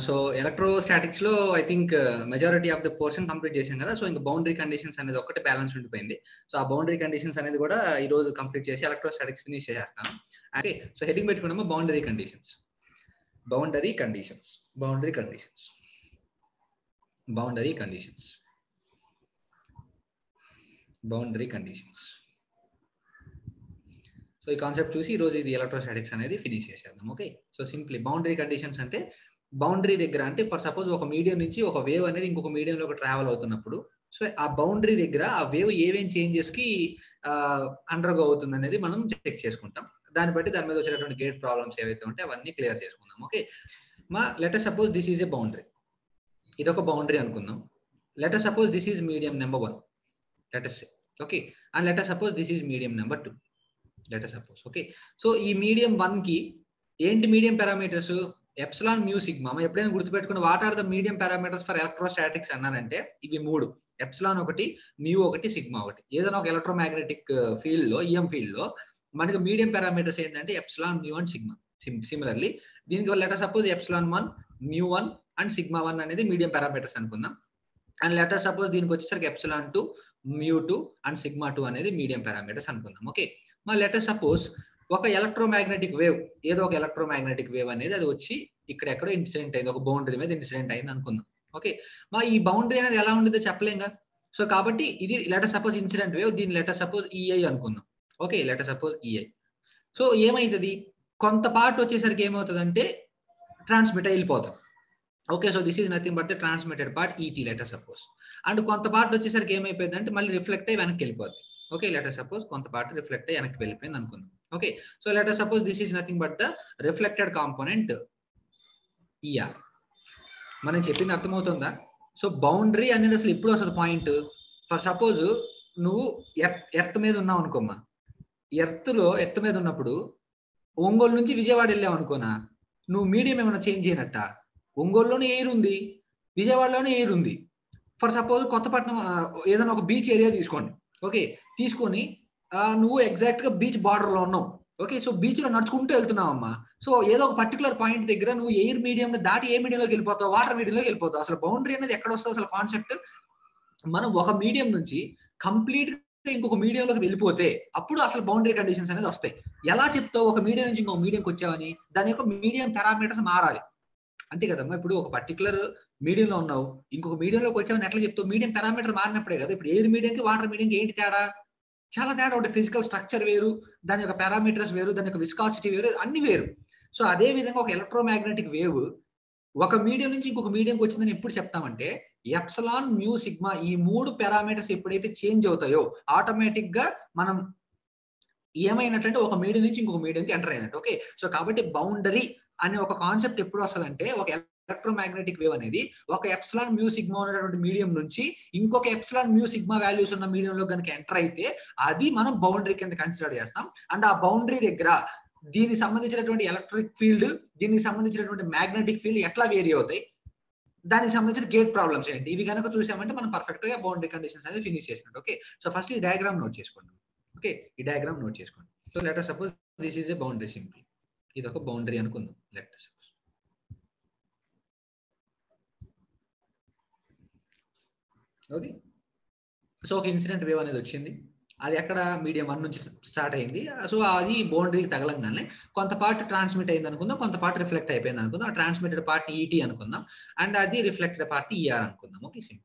So electrostatics లో I think majority of the portion complete చేసాం కదా సో ఇంకా బౌండరీ కండిషన్స్ అనేది ఒకటి బ్యాలెన్స్ ఉండిపోయింది సో ఆ బౌండరీ కండిషన్స్ అనేది కూడా ఈ రోజు కంప్లీట్ చేసి ఎలక్ట్రోస్టాటిక్స్ ఫినిష్ చేసేస్తాను ఓకే సో హెడింగ్ పెట్టుకున్నాము boundary conditions boundary conditions boundary conditions boundary conditions boundary conditions so ఈ కాన్సెప్ట్ చూసి ఈరోజు ఇది ఎలక్ట్రోస్టాటిక్స్ అనేది ఫినిష్ చేసేద్దాం okay so simply boundary conditions అంటే బౌండరీ దగ్గర అంటే ఫర్ సపోజ్ ఒక మీడియం నుంచి ఒక వేవ్ అనేది ఇంకొక మీడియంలోకి ట్రావెల్ అవుతున్నప్పుడు సో ఆ బౌండరీ దగ్గర ఆ వేవ్ ఏమేం చేంజెస్ కి అండర్గో అవుతుంది అనేది మనం చెక్ చేసుకుంటాం దాన్ని బట్టి దాని మీద వచ్చినటువంటి గేట్ ప్రాబ్లమ్స్ ఏవైతే ఉంటే అవన్నీ క్లియర్ చేసుకుందాం ఓకే మా let us suppose this is a boundary ఇది ఒక బౌండరీ అనుకుందాం letter suppose this is medium number one let us say okay and let us suppose this is medium number two let us suppose okay so ఈ medium one కి ఏంటి medium parameters epsilon mu sigma మనం ఎప్పుడైనా గుర్తుపెట్టుకుని what are the medium parameters for electrostatics అన్నారంటే ఇవి మూడు epsilon ఒకటి మ్యూ ఒకటి సిగ్మా ఒకటి ఏదైనా ఒక ఎలక్ట్రోమాగ్నెటిక్ ఫీల్డ్ లో ఈఎం ఫీల్డ్ లో మనకి మీడియం పారామీటర్స్ ఏంటంటే epsilon mu and sigma similarly దీనికి let us suppose epsilon one mu one and sigma one అనేది మీడియం పారామీటర్స్ అనుకుందాం అండ్ లెటర్ సపోజ్ దీనికి వచ్చేసరికి epsilon two mu two and sigma two అనేది మీడియం పారామీటర్స్ అనుకుందాం ఓకే మా let us suppose ఒక electromagnetic wave ఏదో ఒక ఎలక్ట్రోమాగ్నెటిక్ వేవ్ అనేది అది వచ్చి ఇక్కడ ఎక్కడో ఇన్సిడెంట్ అయింది ఒక బౌండరీ మీద ఇన్సిడెంట్ అయింది అనుకుందాం ఓకే మా ఈ బౌండరీ అనేది ఎలా ఉండదో చెప్పలేంగా సో కాబట్టి ఇది లెటర్ సపోజ్ ఇన్సిడెంట్ వేవ్ దీని లెటర్ సపోజ్ ఈఐ అనుకుందాం okay let us suppose EI so ఏమవుతుంది కొంత పార్ట్ వచ్చేసరికి ఏమవుతుందంటే ట్రాన్స్మిట్ వెళ్ళిపోతుంది okay so this is nothing but the transmitted part ET let us suppose and కొంత పార్ట్ వచ్చేసరికి ఏమైపోయింది అంటే మళ్ళీ రిఫ్లెక్ట్ అయ్యి వెనక్కి వెళ్ళిపోద్ది ఓకే లెటర్ సపోజ్ కొంత పార్ట్ రిఫ్లెక్ట్ అయ్యి వెనక్కి వెళ్ళిపోయింది అనుకుందాం okay so letter suppose this is nothing but the reflected component ER మనం చెప్పింది అర్థమవుతుందా సో బౌండరీ అనేది అసలు ఎప్పుడు వస్తుంది పాయింట్ ఫర్ సపోజ్ నువ్వు ఎర్త్ ఎర్త్ మీద ఉన్నావు అనుకోమ్మా ఎర్త్లో ఎర్త్ మీద ఉన్నప్పుడు ఒంగోలు నుంచి విజయవాడ వెళ్ళావు అనుకోనా నువ్వు మీడియం ఏమైనా చేంజ్ అయినట్ట ఒంగోలులోనే ఎయిర్ ఉంది విజయవాడలోనే ఎయిర్ ఉంది ఫర్ సపోజ్ కొత్తపట్నం ఏదైనా ఒక బీచ్ ఏరియా తీసుకోండి ఓకే తీసుకొని నువ్వు ఎగ్జాక్ట్ గా బీచ్ బార్డర్ లో ఉన్నావు ఓకే సో బీచ్ లో నడుచుకుంటూ వెళ్తున్నావు అమ్మా సో ఏదో ఒక పర్టికులర్ పాయింట్ దగ్గర నువ్వు ఎయిర్ మీడియం దాటి ఏ మీడియంలోకి వెళ్ళిపోతావు వాటర్ మీడియంలోకి వెళ్ళిపోతావు అసలు బౌండరీ అనేది ఎక్కడ వస్తుంది అసలు కాన్సెప్ట్ మనం ఒక మీడియం నుంచి కంప్లీట్ ఇంకొక మీడియంలోకి వెళ్ళిపోతే అప్పుడు అసలు బౌండరీ కండిషన్స్ అనేది వస్తాయి ఎలా చెప్తావు ఒక మీడియం నుంచి ఇంకొక మీడియంకి వచ్చావని దాని యొక్క మీడియం పారామీటర్స్ మారాలి అంతే కదమ్మా ఇప్పుడు ఒక పర్టికులర్ మీడియంలో ఉన్నావు ఇంకొక మీడియంలోకి వచ్చావని ఎట్లా చెప్తావు మీడియం పారామీటర్ మారినప్పుడే కదా ఇప్పుడు ఎయిర్ మీడియంకి వాటర్ మీడియంకి ఏంటి తేడా చాలా తేడా ఉంటుంది ఫిజికల్ స్ట్రక్చర్ వేరు దాని యొక్క పారామీటర్స్ వేరు దాని యొక్క విస్కాసిటీ వేరు అన్ని వేరు సో అదే విధంగా ఒక ఎలక్ట్రోమాగ్నెటిక్ వేవ్ ఒక మీడియం నుంచి ఇంకొక మీడియంకి వచ్చిందని ఎప్పుడు చెప్తామంటే ఎప్సలాన్ మ్యూ సిగ్మా ఈ మూడు పారామీటర్స్ ఎప్పుడైతే చేంజ్ అవుతాయో ఆటోమేటిక్ గా మనం ఏమైనట్లంటే ఒక మీడియం నుంచి ఇంకొక మీడియంకి ఎంటర్ అయినట్టు ఓకే సో కాబట్టి బౌండరీ అనే ఒక కాన్సెప్ట్ ఎప్పుడు వస్తుందంటే ఒక ఎలక్ట్రోమాగ్నెటిక్ వేవ్ అనేది ఒక ఎప్సలాన్ మ్యూ సిగ్మా ఉన్నటువంటి మీడియం నుంచి ఇంకొక ఎప్సలాన్ మ్యూ సిగ్మా వాల్యూస్ ఉన్న మీడియంలో కనుక ఎంటర్ అయితే అది మనం బౌండరీ కింద కన్సిడర్ చేస్తాం అండ్ ఆ బౌండరీ దగ్గర దీనికి సంబంధించినటువంటి ఎలక్ట్రిక్ ఫీల్డ్ దీనికి సంబంధించినటువంటి మ్యాగ్నెటిక్ ఫీల్డ్ ఎట్లా వేరీ అవుతాయి దానికి సంబంధించిన గేట్ ప్రాబ్లమ్స్ ఏంటి ఇవి కనుక చూసామంటే మనం పర్ఫెక్ట్ గా బౌండరీ కండిషన్స్ అనేది ఫినిష్ చేసినట్టు ఓకే సో ఫస్ట్ ఈ డయాగ్రామ్ నోట్ చేసుకోండి ఓకే ఈ డయాగ్రామ్ నోట్ చేసుకోండి so letter suppose this is a boundary simple ఇది ఒక బౌండరీ అనుకుందాం లెటర్ సపోజ్ ఓకే సో ఒక ఇన్సిడెంట్ వేవ్ అనేది వచ్చింది అది ఎక్కడ మీడియం వన్ నుంచి స్టార్ట్ అయింది సో అది బౌండరీకి తగలంగానే కొంత పార్ట్ ట్రాన్స్మిట్ అయింది అనుకుందాం కొంత పార్ట్ రిఫ్లెక్ట్ అయిపోయింది అనుకుందాం ఆ ట్రాన్స్మిటెడ్ పార్ట్ ఈటీ అనుకుందాం అండ్ అది రిఫ్లెక్టెడ్ పార్ట్ ఈఆర్ అనుకుందాం ఓకే సింపుల్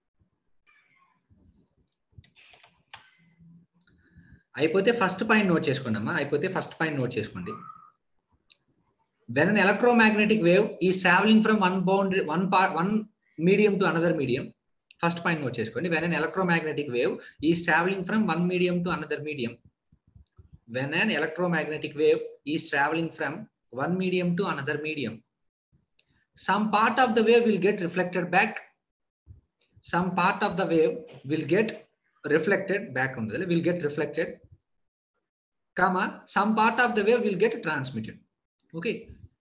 అయిపోతే ఫస్ట్ పాయింట్ నోట్ చేసుకోండి అమ్మా అయిపోతే ఫస్ట్ పాయింట్ నోట్ చేసుకోండి when an electromagnetic wave is travelling from one boundary one part one medium to another medium first point note చేసుకోండి when an electromagnetic wave is travelling from one medium to another medium when an electromagnetic wave is travelling from one medium to another medium some part of the wave will get reflected back some part of the wave will get reflected back on the will get reflected comma some part of the wave will get transmitted okay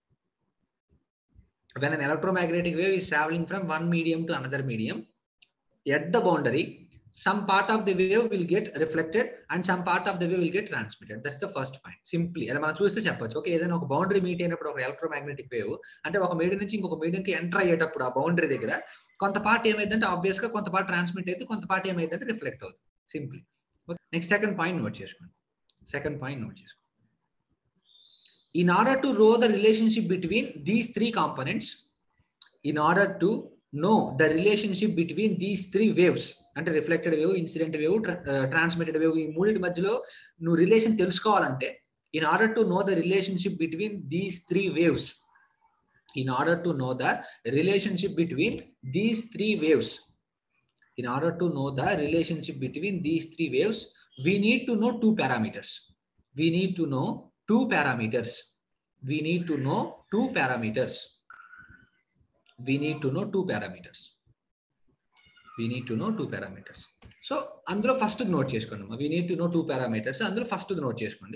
when an electromagnetic wave is traveling from one medium to another medium at the boundary some part of the wave will get reflected and some part of the wave will get transmitted that's the first point simply అది మనం చూస్తే చెప్పొచ్చు okay ఏదైనా ఒక boundary meet అయినప్పుడు ఒక electromagnetic wave అంటే ఒక మీడియం నుంచి ఇంకొక మీడియం కి ఎంటర్ అయ్యేటప్పుడు ఆ బౌండరీ దగ్గర కొంత పార్ట్ ఏమైందంటే ఆబ్వియస్ గా కొంత పార్ట్ ట్రాన్స్మిట్ అయితే కొంత పార్ట్ ఏమైందంటే రిఫ్లెక్ట్ అవుతుంది simply next second point note చేసుకోండి సెకండ్ పాయింట్ నోట్ చేసుకోండి in order to know the relationship between these three components in order to know the relationship between these three waves అంటే reflected wave incident wave transmitted wave ఈ మూడింటి మధ్యలో నువ్వు relation తెలుసుకోవాలంటే in order to know the relationship between these three waves in order to know the relationship between these three waves in order to know the relationship between these three waves we need to know two parameters we need to know two parameters. We need to know two parameters. We need to know two parameters. We need to know two parameters. So అందులో first note చేసుకోండి we need to know two parameters అందులో first note చేసుకోండి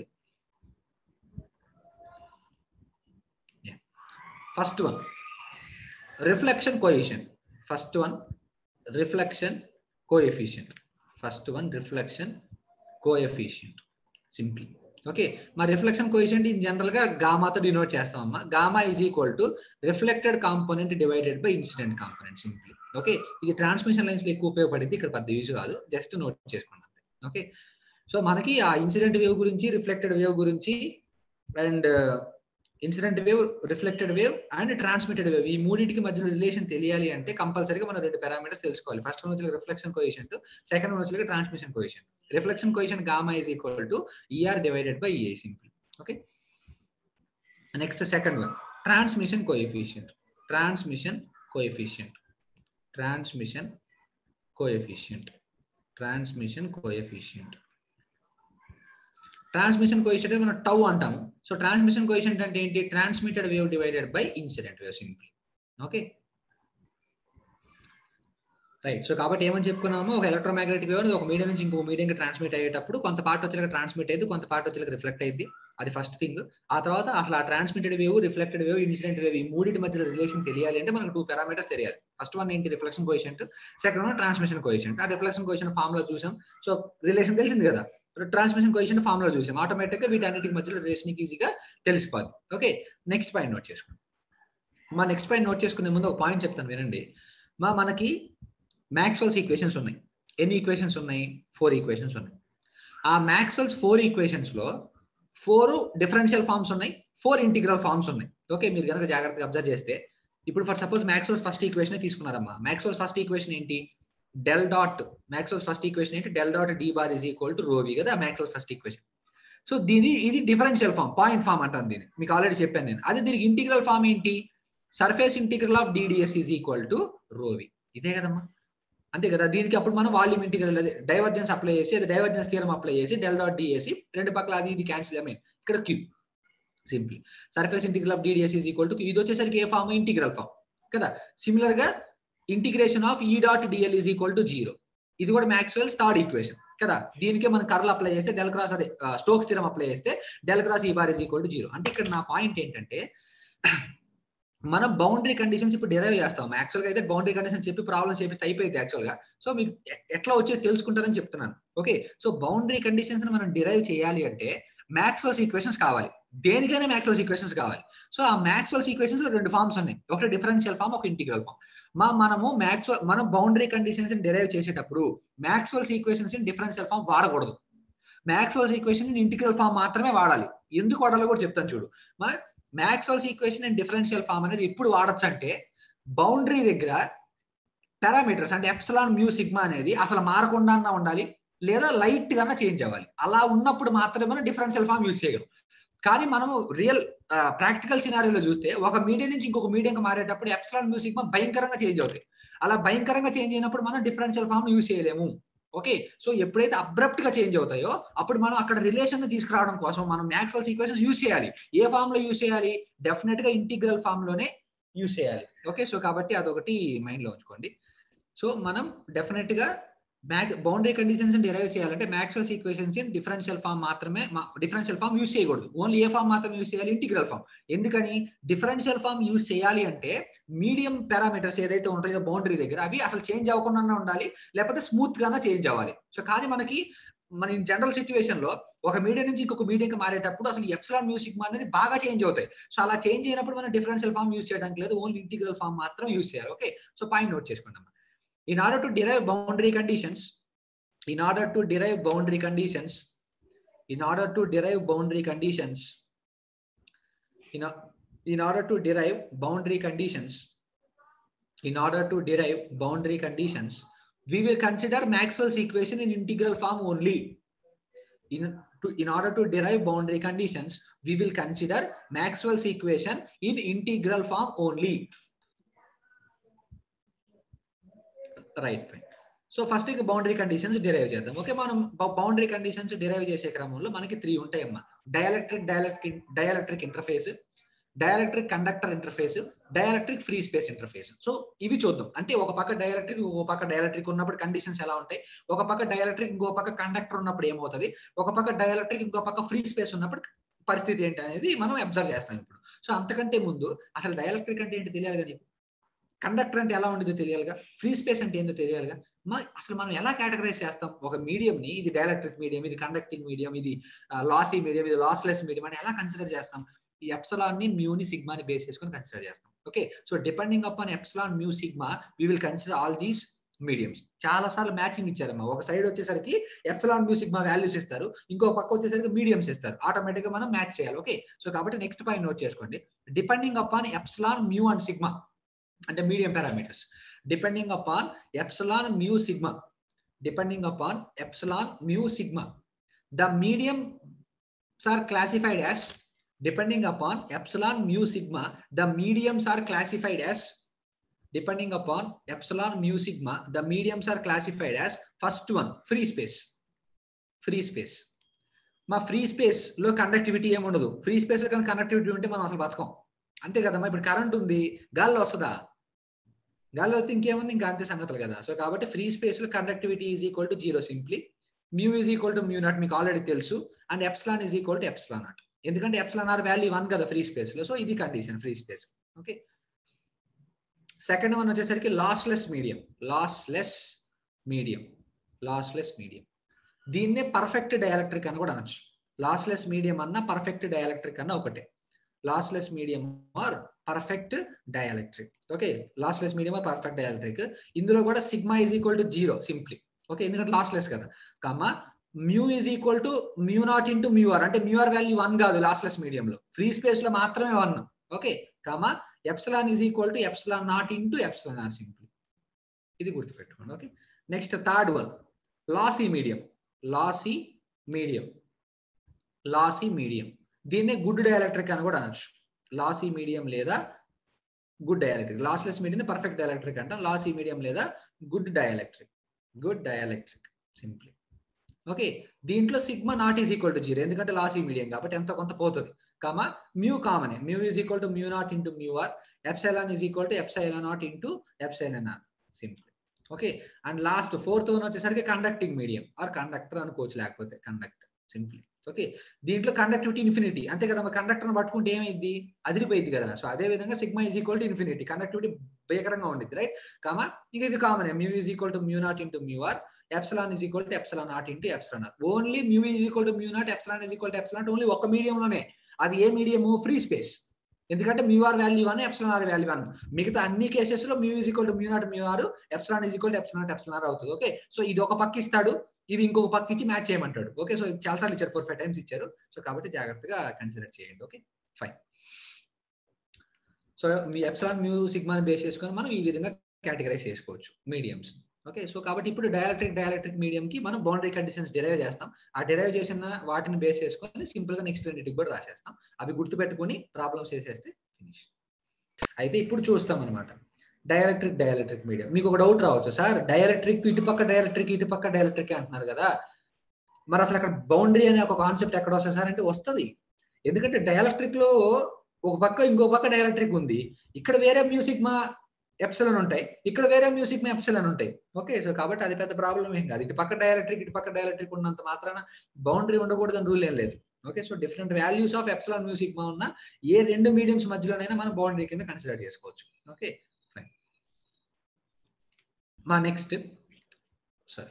first one reflection coefficient first one reflection coefficient first one reflection coefficient simply okay మా reflection coefficient in general గా గామాతో denote చేస్తాం అమ్మా gamma is equal to reflected component divided by incident component simply okay ఇది transmission lines లో ఎక్కువ ఉపయోగపడింది ఇక్కడ పెద్ద యూజ్ కాదు జస్ట్ నోట్ చేసుకోండి అంతే ఓకే సో మనకి ఆ ఇన్సిడెంట్ వేవ్ గురించి రిఫ్లెక్టెడ్ వేవ్ గురించి and incident wave reflected wave and transmitted wave ఈ మూడింటికి మధ్యలో రిలేషన్ తెలియాలి అంటే కంపల్సరీగా మనం రెండు పారామీటర్స్ తెలుసుకోవాలి ఫస్ట్ వన్ వచ్చి రిఫ్లెక్షన్ కోయిషెంట్ సెకండ్ వన్ వచ్చి transmission coefficient reflection coefficient gamma is equal to ER divided by EA simple okay next second one transmission coefficient transmission coefficient transmission coefficient transmission coefficient transmission coefficient మనం tau అంటాము so transmission coefficient అంటే ఏంటి transmitted wave divided by incident wave simple okay right so కాబట్టి ఏమని చెప్పుకున్నాము ఒక electromagnetic wave ఒక medium నుంచి ఇంకో మీడియం కి ట్రాన్స్మిట్ అయ్యేటప్పుడు కొంత పార్ట్ వచ్చేలాగా ట్రాన్స్మిట్ అయ్యింది కొంత పార్ట్ వచ్చేలాగా రిఫ్లెక్ట్ అయ్యింది అది ఫస్ట్ థింగ్ ఆ తర్వాత అసలు ఆ transmitted wave reflected wave incident wave ఈ మూడింటి మధ్యలో రిలేషన్ తెలియాలి అంటే మనకు టూ పారామీటర్స్ తెలియాలి ఫస్ట్ వన్ ఏంటి reflection coefficient second one transmission coefficient ఆ రిఫ్లెక్షన్ కోయిషెంట్ ఫామ్ లో చూసాం సో రిలేషన్ తెలిసింది కదా ట్రాన్స్మిషన్ కోయిషెంట్ ఫామ్ లో చూసాం ఆటోమేటిక్ గా వీటన్నిటికి మధ్యలో రిలేషన్ ఈజీగా తెలిసిపోద్ది ఓకే నెక్స్ట్ పాయింట్ నోట్ చేసుకోండి మా నెక్స్ట్ పాయింట్ నోట్ చేసుకునే ముందు ఒక పాయింట్ చెప్తాను వినండి మా మనకి మ్యాక్స్వెల్స్ ఈక్వేషన్స్ ఉన్నాయి ఎన్ని ఈక్వేషన్స్ ఉన్నాయి ఫోర్ ఈక్వేషన్స్ ఉన్నాయి ఆ మ్యాక్స్వెల్స్ ఫోర్ ఈక్వేషన్స్ లో ఫోర్ డిఫరెన్షియల్ ఫార్మ్స్ ఉన్నాయి ఫోర్ ఇంటిగ్రల్ ఫార్మ్స్ ఉన్నాయి ఓకే మీరు కనుక జాగ్రత్తగా అబ్జర్వ్ చేస్తే ఇప్పుడు for suppose Maxwell's first equation తీసుకున్నారమ్మా మ్యాక్స్వెల్స్ ఫస్ట్ ఈక్వేషన్ ఏంటి del dot Maxwell's first equation ఏంటి del dot D bar is equal to rho v కదా మ్యాక్స్వెల్స్ ఫస్ట్ ఈక్వేషన్ సో దీని ఇది డిఫరెన్షియల్ ఫామ్ పాయింట్ ఫామ్ అంటాను దీన్ని మీకు ఆల్రెడీ చెప్పాను నేను అదే దీనికి ఇంటిగ్రల్ ఫామ్ ఏంటి surface integral of DDS is equal to rho v ఇదే కదమ్మా అంతే కదా దీనికి అప్పుడు మనం వాల్యూమ్ ఇంటిగ్రల్ అదే డైవర్జెన్స్ అప్లై చేసి అది డైవర్జెన్స్ థియరం అప్లై చేసి డెల్ డాట్ డిఎసి రెండు పక్కల అది ఇది క్యాన్సిల్ ఐ ఇక్కడ Q simply surface integral of DDS is equal to ఇది వచ్చేసరికి ఏ ఫామ్ ఇంటిగ్రల్ ఫామ్ కదా సిమిలర్ గా integration of E dot DL is equal to zero ఇది కూడా మ్యాక్స్వెల్స్ థర్డ్ ఈక్వేషన్ కదా దీనికే మనం కర్ల్ అప్లై చేస్తే డెల్ క్రాస్ అదే స్టోక్స్ స్థిరం అప్లై చేస్తే del cross E bar is equal to zero అంటే ఇక్కడ నా పాయింట్ ఏంటంటే మనం బౌండరీ కండిషన్స్ ఇప్పుడు డిరైవ్ చేస్తాం యాక్చువల్ గా అయితే బౌండరీ కండిషన్స్ చెప్పి ప్రాబ్లమ్స్ చేపిస్తే అయిపోయింది యాక్చువల్ గా సో మీకు ఎట్లా వచ్చేది తెలుసుకుంటారని చెప్తున్నాను ఓకే సో బౌండరీ కండిషన్స్ మనం డిరైవ్ చేయాలి అంటే మ్యాక్స్వెల్స్ ఈక్వేషన్స్ కావాలి దేనికైనా మ్యాక్స్వెల్స్ ఈక్వేషన్స్ కావాలి సో ఆ మ్యాక్స్వెల్స్ ఈక్వేషన్స్ లో రెండు ఫార్మ్స్ ఉన్నాయి ఒకటి డిఫరెన్షియల్ ఫామ్ ఒక ఇంటిగ్రల్ ఫామ్ మా మనము మ్యాక్స్వెల్ మనం బౌండరీ కండిషన్స్ డిరైవ్ చేసేటప్పుడు Maxwell's equations in differential form వాడకూడదు మ్యాక్స్వెల్స్ ఈక్వేషన్ ఇంటిగ్రల్ ఫామ్ మాత్రమే వాడాలి ఎందుకు వాడాలో కూడా చెప్తాను చూడు మా Maxwell's equation and differential form అనేది ఎప్పుడు వాడచ్చు అంటే బౌండరీ దగ్గర పారామీటర్స్ అంటే ఎప్సలాన్ మ్యూ సిగ్మా అనేది అసలు మారకుండా ఉండాలి లేదా లైట్ గా చేంజ్ అవ్వాలి అలా ఉన్నప్పుడు మాత్రమే మనం డిఫరెన్షియల్ ఫామ్ యూజ్ చేయగలం కానీ మనము రియల్ ప్రాక్టికల్ సినారీలో చూస్తే ఒక మీడియం నుంచి ఇంకొక మీడియంకి మారేటప్పుడు ఎప్సలాన్ మ్యూ సిగ్మా భయంకరంగా చేంజ్ అవుతాయి అలా భయంకరంగా చేంజ్ అయినప్పుడు మనం డిఫరెన్షియల్ ఫామ్ యూజ్ చేయలేము ఓకే సో ఎప్పుడైతే అబ్రప్ట్ గా చేంజ్ అవుతాయో అప్పుడు మనం అక్కడ రిలేషన్ తీసుకురావడం కోసం మనం మ్యాక్స్వెల్స్ ఈక్వేషన్స్ యూజ్ చేయాలి ఏ ఫామ్ లో యూజ్ చేయాలి డెఫినెట్ గా ఇంటిగ్రల్ ఫామ్ లోనే యూజ్ చేయాలి ఓకే సో కాబట్టి అదొకటి మైండ్ లో ఉంచుకోండి సో మనం డెఫినెట్ గా మ్యాక్ బౌండరీ కండిషన్స్ డిరైవ్ చేయాలంటే Maxwell's equations in differential form మాత్రమే డిఫరెన్షియల్ ఫామ్ యూస్ చేయకూడదు ఓన్లీ ఏ ఫామ్ మాత్రం యూస్ చేయాలి ఇంటిగ్రల్ ఫామ్ ఎందుకని డిఫరెన్షియల్ ఫామ్ యూస్ చేయాలి అంటే మీడియం పారామీటర్స్ ఏదైతే ఉంటాయో బౌండరీ దగ్గర అవి అసలు చేంజ్ అవ్వకుండా ఉండాలి లేకపోతే స్మూత్ గానే చేంజ్ అవ్వాలి సో కానీ మనకి మన జనరల్ సిచ్యువేషన్ లో ఒక మీడియం నుంచి ఇంకొక మీడియంకి మారేటప్పుడు అసలు ఎప్సిలాన్ మ్యూ సిగ్మా అనేది బాగా చేంజ్ అవుతాయి సో అలా చేంజ్ అయినప్పుడు మనం డిఫరెన్షియల్ ఫామ్ యూస్ చేయడానికి లేదు ఓన్లీ ఇంటిగ్రల్ ఫామ్ మాత్రం యూస్ చేయాలి ఓకే సో పాయింట్ నోట్ చేసుకుందాం in order to derive boundary conditions in order to derive boundary conditions in order to derive boundary conditions in, o- in order to derive boundary conditions in order to derive boundary conditions we will consider maxwell's equation in integral form only in to in order to derive boundary conditions we will consider maxwell's equation in integral form only right fine so first ఇక boundary conditions derive చేద్దాం okay మనం boundary conditions derive చేసే క్రమంలో మనకి three ఉంటాయమ్మా dielectric dielectric dielectric interface dielectric conductor interface dielectric free space interface so ఇవి చూద్దాం అంటే ఒక పక్క డైఎలక్ట్రిక్ ఒక పక్క డైఎలక్ట్రిక్ ఉన్నప్పుడు కండిషన్స్ ఎలా ఉంటాయి ఒక పక్క డైఎలక్ట్రిక్ ఇంకో పక్క కండక్టర్ ఉన్నప్పుడు ఏమవుతుంది ఒక పక్క డైఎలక్ట్రిక్ ఇంకో పక్క ఫ్రీ స్పేస్ ఉన్నప్పుడు పరిస్థితి ఏంటి అనేది మనం అబ్జర్వ్ చేస్తాం ఇప్పుడు సో అంతకంటే ముందు అసలు డైఎలక్ట్రిక్ అంటే ఏంటి తెలియాలి కదా నీకు కండక్టర్ అంటే ఎలా ఉండేదో తెలియాలిగా ఫ్రీ స్పేస్ అంటే ఏంటో తెలియాలిగా మా అసలు మనం ఎలా కేటగరైజ్ చేస్తాం ఒక మీడియం ని ఇది డైఎలక్ట్రిక్ మీడియం ఇది కండక్టింగ్ మీడియం ఇది లాసీ మీడియం ఇది లాస్లెస్ మీడియం అని ఎలా కన్సిడర్ చేస్తాం ఈ ఎప్సలాన్ ని మ్యూని సిగ్మాని బేస్ చేసుకొని కన్సిడర్ చేస్తాం okay so depending upon epsilon mu sigma we will consider all these mediums చాలా సార్లు మ్యాచింగ్ ఇచ్చారమ్మా ఒక సైడ్ వచ్చేసరికి ఎప్సలాన్ మ్యూ సిగ్మా వాల్యూస్ ఇస్తారు ఇంకో పక్క వచ్చేసరికి మీడియంస్ ఇస్తారు ఆటోమేటిక్ గా మనం మ్యాచ్ చేయాలి ఓకే సో కాబట్టి నెక్స్ట్ పాయింట్ నోట్ చేసుకోండి depending upon epsilon mu and sigma అంటే medium parameters depending upon epsilon mu sigma depending upon epsilon mu sigma the medium are classified as depending upon epsilon mu sigma the mediums are classified as depending upon epsilon mu sigma the mediums are classified as first one free space free space మా free space లో conductivity ఏమి ఉండదు free space లో కానీ conductivity ఉంటే మనం అసలు బతకం అంతే కదమ్మా ఇప్పుడు కరెంట్ ఉంది గాల్లో వస్తుందా గాల్లో వస్తే ఇంకేముంది ఇంకా అంతే సంగతులు కదా సో కాబట్టి ఫ్రీ స్పేస్ లో conductivity is equal to zero simply mu is equal to mu naught మీకు ఆల్రెడీ తెలుసు and epsilon is equal to epsilon naught ఎందుకంటే ఎప్స్లాన్ ఆర్ వాల్యూ వన్ కదా ఫ్రీ స్పేస్ లో సో ఇది condition free space okay second one వచ్చేసరికి lossless medium lossless medium lossless medium దీన్నే perfect dielectric అని కూడా అనొచ్చు లాస్లెస్ మీడియం అన్న పర్ఫెక్ట్ డైఎలక్ట్రిక్ అన్న ఒకటే lossless medium or perfect dielectric okay lossless medium or perfect dielectric ఇందులో కూడా sigma is equal to zero simply okay ఎందుకంటే లాస్లెస్ కదా comma mu is equal to mu naught into mu r అంటే mu r value one కాదు lossless మీడియంలో free space లో మాత్రమే one okay comma epsilon is equal to epsilon naught into epsilon r simply ఇది గుర్తుపెట్టుకోండి okay next third one lossy medium lossy medium lossy medium దీన్నే good dielectric అని కూడా అనొచ్చు లాసీ మీడియం లేదా good dielectric lossless medium perfect dielectric అంటాం lossy medium లేదా good dielectric good dielectric simply okay దీంట్లో sigma not is equal to zero ఎందుకంటే lossy medium కాబట్టి ఎంతో కొంత పోతుంది comma mu common mu is equal to mu naught into mu r epsilon is equal to epsilon naught into epsilon r simple okay and last fourth one వచ్చేసరికి conducting medium or conductor అనుకోవచ్చు లేకపోతే conductor simply okay దీంట్లో conductivity infinity అంతే కదా conductor పట్టుకుంటే ఏమైంది అదిరిపోయింది కదా సో అదే విధంగా sigma is equal to infinity conductivity భయంకరంగా ఉండిద్ది రైట్ కామా ఇంకా ఇది common mu is equal to mu naught into mu r epsilon is equal to epsilon naught into epsilon r only mu is equal to mu naught epsilon is equal to epsilon naught ఒక మీడియంలోనే అది ఏ medium free space ఎందుకంటే mu r value one epsilon r value one మిగతా అన్ని cases లో mu is equal to mu not mu r epsilon is equal to epsilon not epsilon r అవుతుంది okay so ఇది ఒక పక్క ఇస్తాడు ఇది ఇంకొక పక్క ఇచ్చి మ్యాచ్ చేయమంటాడు ఓకే సో ఇది చాలా సార్లు ఇచ్చారు ఫోర్ ఫైవ్ టైమ్స్ ఇచ్చారు సో కాబట్టి జాగ్రత్తగా కన్సిడర్ చేయండి ఓకే ఫైన్ సో మీ ఎప్సలాన్ మ్యూ సిగ్మాని బేస్ చేసుకొని మనం ఈ విధంగా కేటగరైజ్ చేసుకోవచ్చు మీడియంస్ ఓకే సో కాబట్టి ఇప్పుడు డైఎలక్ట్రిక్ డైఎలక్ట్రిక్ మీడియం కి మనం బౌండరీ కండిషన్స్ డిరైవ్ చేస్తాం ఆ డిరైవ్ చేసిన వాటిని బేస్ చేసుకొని సింపుల్ గా నెక్స్ట్ రెండింటికి కూడా రాసేస్తాం అవి గుర్తుపెట్టుకుని ప్రాబ్లమ్స్ చేసేస్తే ఫినిష్ అయితే ఇప్పుడు చూస్తాం అనమాట డైఎలక్ట్రిక్ డైఎలక్ట్రిక్ మీడియం మీకు ఒక డౌట్ రావచ్చు సార్ డైఎలక్ట్రిక్ ఇటుపక్క డైఎలక్ట్రిక్ ఇటుపక్క డైఎలక్ట్రిక్ అంటున్నారు కదా మరి అసలు అక్కడ బౌండరీ అనే ఒక కాన్సెప్ట్ ఎక్కడ వస్తుంది సార్ అంటే వస్తుంది ఎందుకంటే డైఎలక్ట్రిక్ లో ఒక పక్క ఇంకో పక్క డైఎలక్ట్రిక్ ఉంది ఇక్కడ వేరే మ్యూసిక్ మా ఎప్సలన్ ఉంటాయి ఇక్కడ వేరే మ్యూజిక్ మీ ఎప్సలన్ ఉంటాయి ఓకే సో కాబట్టి అది పెద్ద ప్రాబ్లం ఏం కాదు ఇటు పక్క డైరెక్ట్రిక్ ఇటు పక్క డైరెక్ట్రిక్ ఉన్నంత మాత్రాన బౌండరీ ఉండకూడదు అని రూల్ ఏం లేదు okay so different values of epsilon music మా ఉన్న ఏ రెండు మీడియంస్ మధ్యలోనైనా మనం బౌండరీ కింద కన్సిడర్ చేసుకోవచ్చు ఓకే ఫైన్ మా next sorry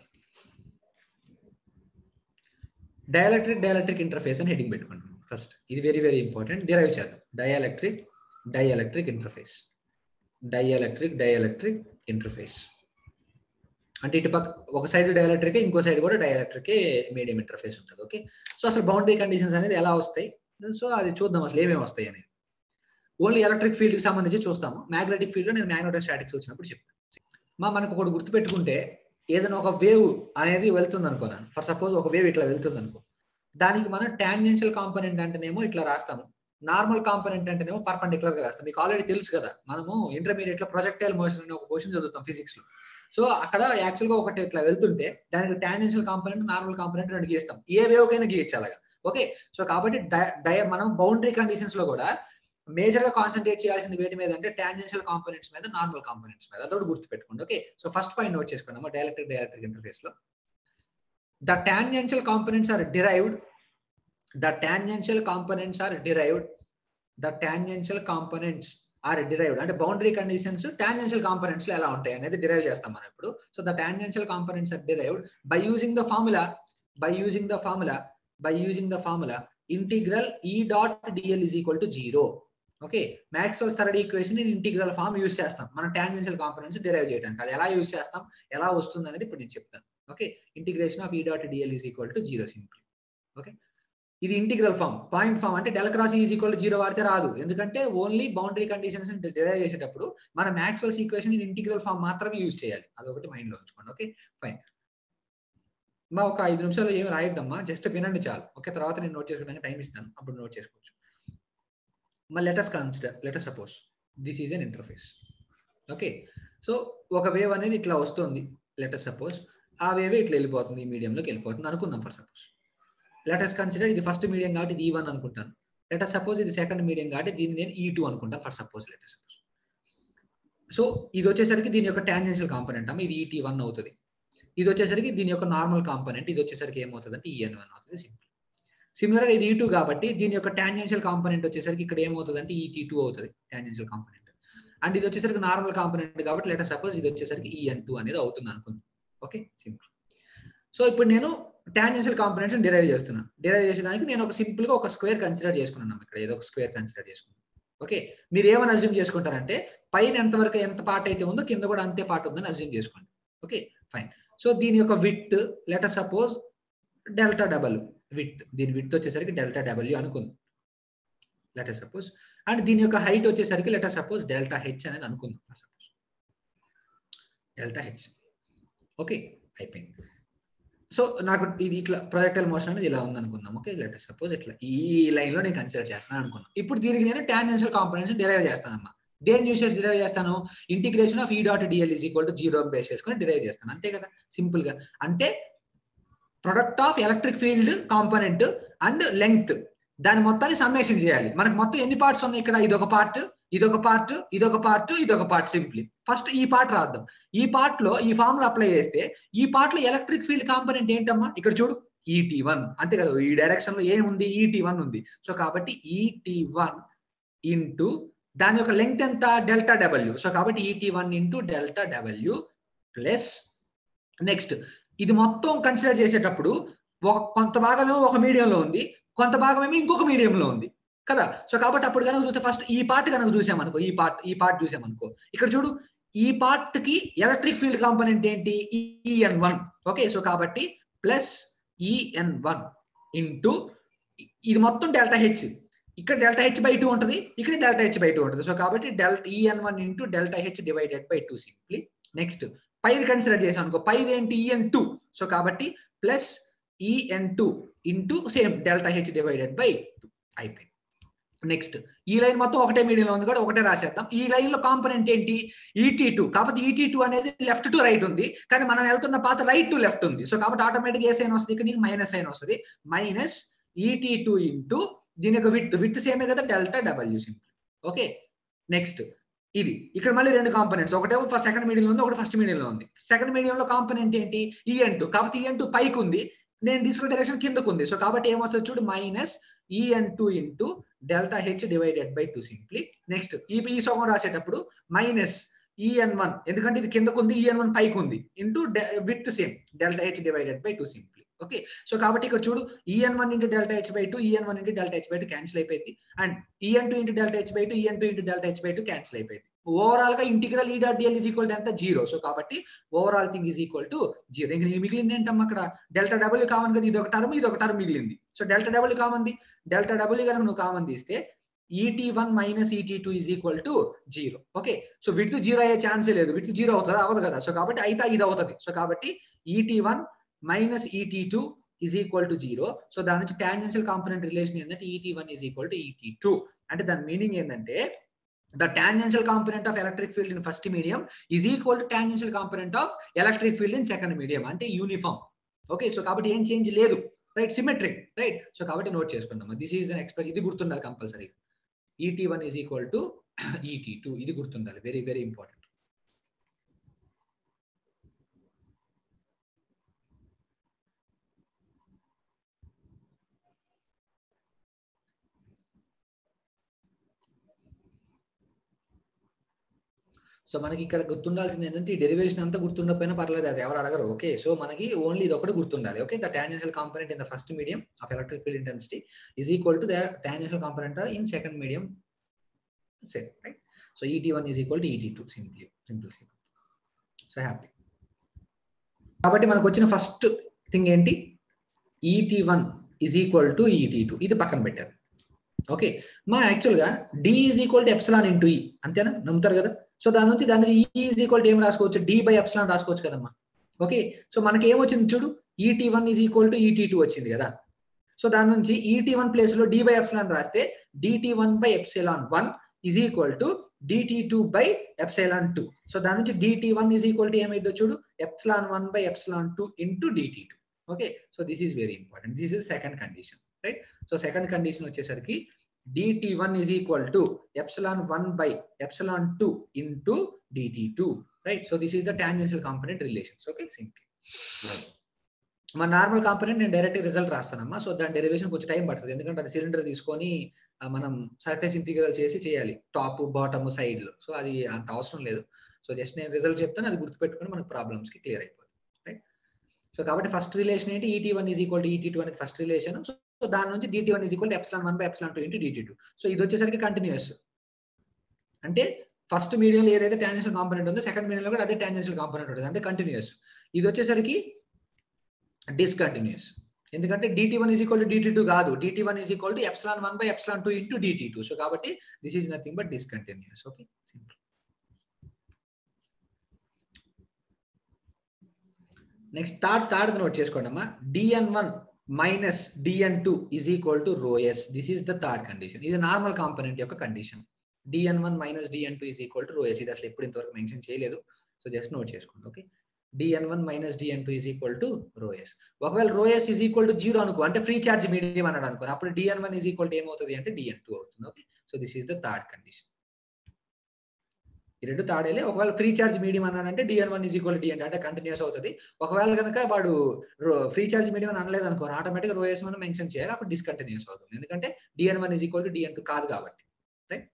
dielectric dielectric interface అని హెడ్డింగ్ పెట్టుకుంటాం ఫస్ట్ ఇది వెరీ వెరీ ఇంపార్టెంట్ డిరైవ్ చేద్దాం dielectric dielectric interface dielectric dielectric interface అంటే ఇటు పక్క ఒక సైడ్ డైఎలక్ట్రిక్ ఇంకో సైడ్ కూడా డైఎలక్ట్రిక్ మీడియం ఇంటర్ఫేస్ ఉంటుంది ఓకే సో అసలు బౌండరీ కండిషన్స్ అనేది ఎలా వస్తాయి సో అది చూద్దాం అసలు ఏమేమి వస్తాయి అనేది ఓన్లీ ఎలక్ట్రిక్ ఫీల్డ్కి సంబంధించి చూస్తాము మ్యాగ్నెటిక్ ఫీల్డ్ నేను మ్యాగ్నెటిక్ స్టాటిక్స్ వచ్చినప్పుడు చెప్తాను మా మనకు ఒకటి గుర్తుపెట్టుకుంటే ఏదైనా ఒక వేవ్ అనేది వెళ్తుంది అనుకోనా ఫర్ సపోజ్ ఒక వేవ్ ఇట్లా వెళ్తుంది అనుకో దానికి మనం టాంజెన్షియల్ కాంపోనెంట్ అంటేనేమో ఇట్లా రాస్తాము నార్మల్ కాంపోనెంట్ అంటేనేమో పర్పెండిక్యులర్ గా రాస్తాం మీకు ఆల్రెడీ తెలుసు కదా మనము ఇంటర్మీడియట్ లో ప్రొజెక్టైల్ మోషన్ అనే ఒక క్వశ్చన్ చదువుతాం ఫిజిక్స్ లో సో అక్కడ యాక్చువల్ గా ఒకటి ఇట్లా వెళ్తుంటే దానికి టాంజెన్షియల్ కాంపోనెంట్ నార్మల్ కాంపోనెంట్ రెండు గీస్తాం ఏ వేవ్ కైనా గీయచ్చు అలాగా ఓకే సో కాబట్టి డయ మనం బౌండరీ కండిషన్స్ లో కూడా మేజర్ గా కాన్సన్ట్రేట్ చేయాల్సింది వేటి మీద అంటే టాంజెన్షియల్ కాంపోనెంట్స్ మీద నార్మల్ కాంపోనెంట్స్ మీద అదొకటి గుర్తుపెట్టుకోండి okay so first point note చేసుకున్నాము డైరెక్ట్రిక్ డైరెక్ట్రిక్ ఇంటర్ఫేస్ లో the tangential components are derived the tangential components are derived the tangential components are derived అంటే బౌండరీ కండిషన్స్ టాంజెన్షియల్ కాంపోనెంట్స్ లో ఎలా ఉంటాయి అనేది డిరైవ్ చేస్తాం మనం ఇప్పుడు so the tangential components are derived by using the formula by using the formula by using the formula integral E dot dl is equal to zero okay Maxwell's third equation integral form use చేస్తాం మనం tangential components derive చేయడానికి అది ఎలా use చేస్తాం ఎలా వస్తుంది అనేది ఇప్పుడు నేను చెప్తాను okay integration of E dot DL is equal to zero simple okay ఇది ఇంటిగ్రల్ ఫార్మ్ పాయింట్ ఫార్మ్ అంటే del cross is equal to zero వాడితే రాదు ఎందుకంటే ఓన్లీ బౌండరీ కండిషన్స్ డిరైవ్ చేసేటప్పుడు మన మ్యాక్స్వెల్స్ ఈక్వేషన్ ఇంటిగ్రల్ ఫార్మ్ మాత్రమే యూజ్ చేయాలి అదొకటి మైండ్ లో ఉంచుకోండి ఓకే ఫైన్ మా ఒక ఐదు నిమిషాలు ఏమి రాయొద్దమ్మా జస్ట్ వినండి చాలు ఓకే తర్వాత నేను నోట్ చేసుకోవడానికి టైం ఇస్తాను అప్పుడు నోట్ చేసుకోవచ్చు మళ్ళీ let us consider let us suppose this is an interface okay so ఒక వేవ్ అనేది ఇట్లా వస్తుంది లెటర్ సపోజ్ ఆ వేవ్ ఇట్లా వెళ్ళిపోతుంది ఈ మీడియంలోకి వెళ్ళిపోతుంది అనుకుందాం ఫర్ సపోజ్ లెటస్ కన్సిడర్ ఇది ఫస్ట్ మీడియం కాబట్టి ఇది ఈ వన్ అనుకుంటాను లెటర్ సపోజ్ ఇది సెకండ్ మీడియం కాబట్టి దీన్ని నేను ఈ టూ అనుకుంటాను for suppose letter suppose so ఇది వచ్చేసరికి దీని యొక్క టాంజెన్షియల్ కాంపోనెంట్ అమ్మ ఇది ఈటీ వన్ అవుతుంది ఇది వచ్చేసరికి దీని యొక్క నార్మల్ కాంపోనెంట్ ఇది వచ్చేసరికి ఏమవుతుంది అంటే ఈఎన్ వన్ అవుతుంది సింపుల్ సిమిలర్ గా ఇది ఈ టూ కాబట్టి దీని యొక్క టాంజెన్షియల్ కాంపోనెంట్ వచ్చేసరికి ఇక్కడ ఏమవుతుంది అంటే ఈటీ టూ అవుతుంది టాంజెన్షియల్ కాంపోనెంట్ అండ్ ఇది వచ్చేసరికి నార్మల్ కాంపోనెంట్ కాబట్టి లెటర్ సపోజ్ ఇది వచ్చేసరికి ఈఎన్ టూ అనేది అవుతుంది అనుకుంది ఓకే సింపుల్ సో ఇప్పుడు నేను టాంజెన్షియల్ కాంపోనెంట్స్ డిరైవ్ చేస్తున్నాను డిరైవ్ చేసేదానికి నేను ఒక సింపుల్ గా ఒక స్క్వేర్ కన్సిడర్ చేసుకున్నాను ఇక్కడ ఏదో ఒక స్క్వేర్ కన్సిడర్ చేసుకున్నాను ఓకే మీరు ఏమని అజ్యూమ్ చేసుకుంటారంటే పైన ఎంతవరకు ఎంత పార్ట్ అయితే ఉందో కింద కూడా అంతే పార్ట్ ఉందని అజ్యూమ్ చేసుకోండి ఓకే ఫైన్ సో దీని యొక్క width let us suppose delta double width దీని విత్ వచ్చేసరికి డెల్టా డబ్ల్యూ అనుకుంది లెటర్ సపోజ్ అండ్ దీని యొక్క హైట్ వచ్చేసరికి లెటర్ సపోజ్ డెల్టా హెచ్ అనేది అనుకుందాం సపోజ్ డెల్టా హెచ్ ఓకే అయిపోయింది సో నాకు ఇది ఇట్లా ప్రొజెక్టల్ మోషన్ అనేది ఇలా ఉంది అనుకుందాం ఓకే లెటర్ సపోజ్ ఇట్లా ఈ లైన్ లో నేను కన్సిడర్ చేస్తాను అనుకున్నాను ఇప్పుడు దీనికి నేను టాంజెన్షియల్ కాంపోనెంట్స్ డిరైవ్ చేస్తానమ్మా దేని యూస్ చేసి డిరైవ్ చేస్తాను integration of E dot DL is equal to zero base చేసుకొని డిరైవ్ చేస్తాను అంతే కదా సింపుల్ గా అంటే product of electric field component and length దాని మొత్తాన్ని సమ్మేషన్ చేయాలి మనకు మొత్తం ఎన్ని పార్ట్స్ ఉన్నాయి ఇక్కడ ఇదొక పార్ట్ ఇదొక పార్ట్ ఇదొక పార్ట్ ఇదొక పార్ట్ సింప్లీ ఫస్ట్ ఈ పార్ట్ రాద్దాం ఈ పార్ట్ లో ఈ ఫార్ములా అప్లై చేస్తే ఈ పార్ట్ లో ఎలక్ట్రిక్ ఫీల్డ్ కాంపోనెంట్ ఏంటమ్మా ఇక్కడ చూడు ఈటీ వన్ అంతే కదా ఈ డైరెక్షన్ లో ఏముంది ఈటీ వన్ ఉంది సో కాబట్టి ఈటీ వన్ ఇంటూ దాని యొక్క లెంగ్త్ ఎంత డెల్టా డబ్ల్యూ సో కాబట్టి ET one into delta W plus next ఇది మొత్తం కన్సిడర్ చేసేటప్పుడు ఒక కొంత భాగమేమో ఒక మీడియంలో ఉంది కొంత భాగమేమో ఇంకొక మీడియంలో ఉంది కదా సో కాబట్టి అప్పుడు కనుక చూస్తే ఫస్ట్ ఈ పార్ట్ కనుక చూసామనుకో ఈ పార్ట్ ఈ పార్ట్ చూసామనుకో ఇక్కడ చూడు ఈ పార్ట్ కి ఎలక్ట్రిక్ ఫీల్డ్ కాంపోనెంట్ ఏంటి ఈఎన్ వన్ ఓకే సో కాబట్టి ప్లస్ ఈఎన్ వన్ ఇంటూ ఇది మొత్తం డెల్టా హెచ్ ఇక్కడ డెల్టా హెచ్ బై టూ ఉంటుంది ఇక్కడ డెల్టా హెచ్ బై టూ ఉంటుంది సో కాబట్టి delta EN one into delta H divided by two simply next పైది కన్సిడర్ చేసాం అనుకో పైది ఏంటి ఈఎన్ టూ సో కాబట్టి plus EN two into same delta H divided by two అయిపోయింది నెక్స్ట్ ఈ లైన్ మొత్తం ఒకటే మీడియంలో ఉంది కూడా ఒకటే రాసేద్దాం ఈ లైన్ లో కాంపనెంట్ ఏంటి ఈటీ టూ కాబట్టి ఈటీ టూ అనేది లెఫ్ట్ టు రైట్ ఉంది కానీ మనం వెళ్తున్న పాత రైట్ టు లెఫ్ట్ ఉంది సో కాబట్టి ఆటోమేటిక్ ఏ సైన్ వస్తుంది ఇక్కడ నీకు మైనస్ సైన్ వస్తుంది మైనస్ ఈటీ టూ ఇంటూ దీని యొక్క విత్ విత్ సేమే కదా delta W simple okay next ఇది ఇక్కడ మళ్ళీ రెండు కాంపోనెంట్స్ ఒకటేమో ఫస్ట్ సెకండ్ మీడియం ఉంది ఒకటి ఫస్ట్ మీడియం లో ఉంది సెకండ్ మీడియం లో కాంపోనెంట్ ఏంటి ఈఎన్ టూ కాబట్టి ఈఎన్ టూ పైకి ఉంది నేను తీసుకున్న డైరెక్షన్ కిందకు ఉంది సో కాబట్టి ఏమొస్తుంది చూడు minus EN two into delta H divided by two simply next ఈ ఈ సగం రాసేటప్పుడు మైనస్ ఈఎన్ వన్ ఎందుకంటే ఇది కిందకు ఉంది ఈఎన్ వన్ పైకి ఉంది into width same delta H divided by two simply okay so కాబట్టి ఇక్కడ చూడు EN one into delta H by two EN one into delta H by two cancel అయిపోయింది and EN two into delta H by two EN two into delta H by two cancel అయిపోయింది overall గా integral E dot DL is equal to ఎంత zero so కాబట్టి overall thing is equal to zero ఇంక నీకు మిగిలింది ఏంటమ్మా అక్కడ delta double common కదా ఇది ఒక టర్మ్ ఇది ఒక టర్మ్ మిగిలింది so delta double common delta double కనుక నువ్వు కామన్ తీస్తే ET one minus ET two is equal to zero okay so width zero అయ్యే ఛాన్సే లేదు విత్ జీరో అవుతుంది అవ్వదు కదా సో కాబట్టి అయితే ఇది అవుతుంది సో కాబట్టి ET one minus ET two is equal to zero so దాని నుంచి టాంజెన్షియల్ కాంపోనెంట్ రిలేషన్ ఏంటంటే ET one is equal to ET two అంటే దాని మీనింగ్ ఏంటంటే the tangential component of electric field in first medium is equal to tangential component of electric field in second medium అంటే uniform okay so కాబట్టి ఏం change లేదు right symmetric right so కాబట్టి note చేసుకుందాం this is an express ఇది గుర్తుండాలి compulsory ET one is equal to ET two ఇది గుర్తుండాలి వెరీ వెరీ ఇంపార్టెంట్ సో మనకి ఇక్కడ గుర్తుండాల్సింది ఏంటంటే ఈ డెరివేషన్ అంతా గుర్తుండకపోయినా పర్లేదు అది ఎవరు అడగరు ఓకే సో మనకి ఓన్లీ ఇది ఒకటి గుర్తుండాలి okay the tangential component in the first medium of electric field intensity is equal to the tangential component in second medium set right so ET one is equal to ET two simply simple simple so happy కాబట్టి మనకు వచ్చిన first thing ఏంటి ET one is equal to ET two ఇది పక్కన పెట్టారు okay మా యాక్చువల్గా D is equal to epsilon into E అంతేనా నమ్ముతారు కదా సో దాని నుంచి దాని నుంచి ఈజ్ ఈక్వల్ టు ఏం రాసుకోవచ్చు డి బై ఎప్సలాన్ రాసుకోవచ్చు కదమ్మా ఓకే సో మనకి ఏమొచ్చింది చూడు ET one is equal to ET two వచ్చింది కదా సో దాని నుంచి ఈటీ వన్ ప్లేస్ లో డి బై ఎప్సలాన్ రాస్తే DT one by epsilon one is equal to DT two by epsilon two so దాని నుంచి DT one is equal to ఏమైందో చూడు epsilon one by epsilon two into DT two okay so this is very important this is second condition right so second condition వచ్చేసరికి dt1 is equal to epsilon 1 by epsilon 2 into dt2 right so this is the tangential component relations okay simply మన normal component నేను direct result రాస్తానమ్మా so దాని derivation కొంచెం time పడుతుంది ఎందుకంటే అది cylinder తీసుకొని మనం సర్ఫేస్ ఇంటిగ్రల్ చేసి చేయాలి టాప్ బాటమ్ సైడ్ లో సో అది అంత అవసరం లేదు సో జస్ట్ నేను రిజల్ట్ చెప్తాను అది గుర్తుపెట్టుకుని మనకు ప్రాబ్లమ్స్ కి క్లియర్ అయిపోతుంది రైట్ సో కాబట్టి ఫస్ట్ రిలేషన్ ఏంటి ET one is equal to ET two అనేది ఫస్ట్ రిలేషన్ సో దాని నుంచి DT one is equal to epsilon one by epsilon two into DT two so ఇది వచ్చేసరికి కంటిన్యూస్ అంటే ఫస్ట్ మీడియంలో ఏదైతే టాంజెన్షియల్ కాంపోనెంట్ ఉందో సెకండ్ మీడియంలో కూడా అదే టాంజెన్షియల్ కాంపోనెంట్ ఉంటుంది అంటే కంటిన్యూస్ ఇది వచ్చేసరికి డిస్కంటిన్యూస్ ఎందుకంటే DT one is equal to DT two కాదు DT one is equal to epsilon one by epsilon two into DT two so కాబట్టి this is nothing but discontinuous okay simple next third third note చేసుకోండి అమ్మా DN one minus DN two is equal to rho S this is the third condition ఇది normal component యొక్క condition DN one minus DN two is equal to rho yes ఇది అసలు ఎప్పుడు ఇంతవరకు mention చేయలేదు సో జస్ట్ నోట్ చేసుకోండి okay DN one minus DN two is equal to rho S ఒకవేళ rho S is equal to zero అనుకో అంటే ఫ్రీ చార్జ్ మీడియం అన్నాడు అనుకో అప్పుడు DN one is equal to ఏమవుతుంది అంటే డిఎన్ టూ అవుతుంది okay so this is the third condition ఈ రెండు తాడేలే ఒకవేళ ఫ్రీ చార్జ్ మీడియం అన్నాడంటే DN one is equal DN అంటే కంటిన్యూస్ అవుతుంది ఒకవేళ కనుక వాడు ఫ్రీ చార్జ్ మీడియం అని అనలేదు అనుకో ఆటోమేటిక్ రోఎస్ మనం మెన్షన్ చేయాలి అప్పుడు డిస్కంటిన్యూస్ అవుతుంది ఎందుకంటే DN one is equal to డిఎన్ two కాదు కాబట్టి right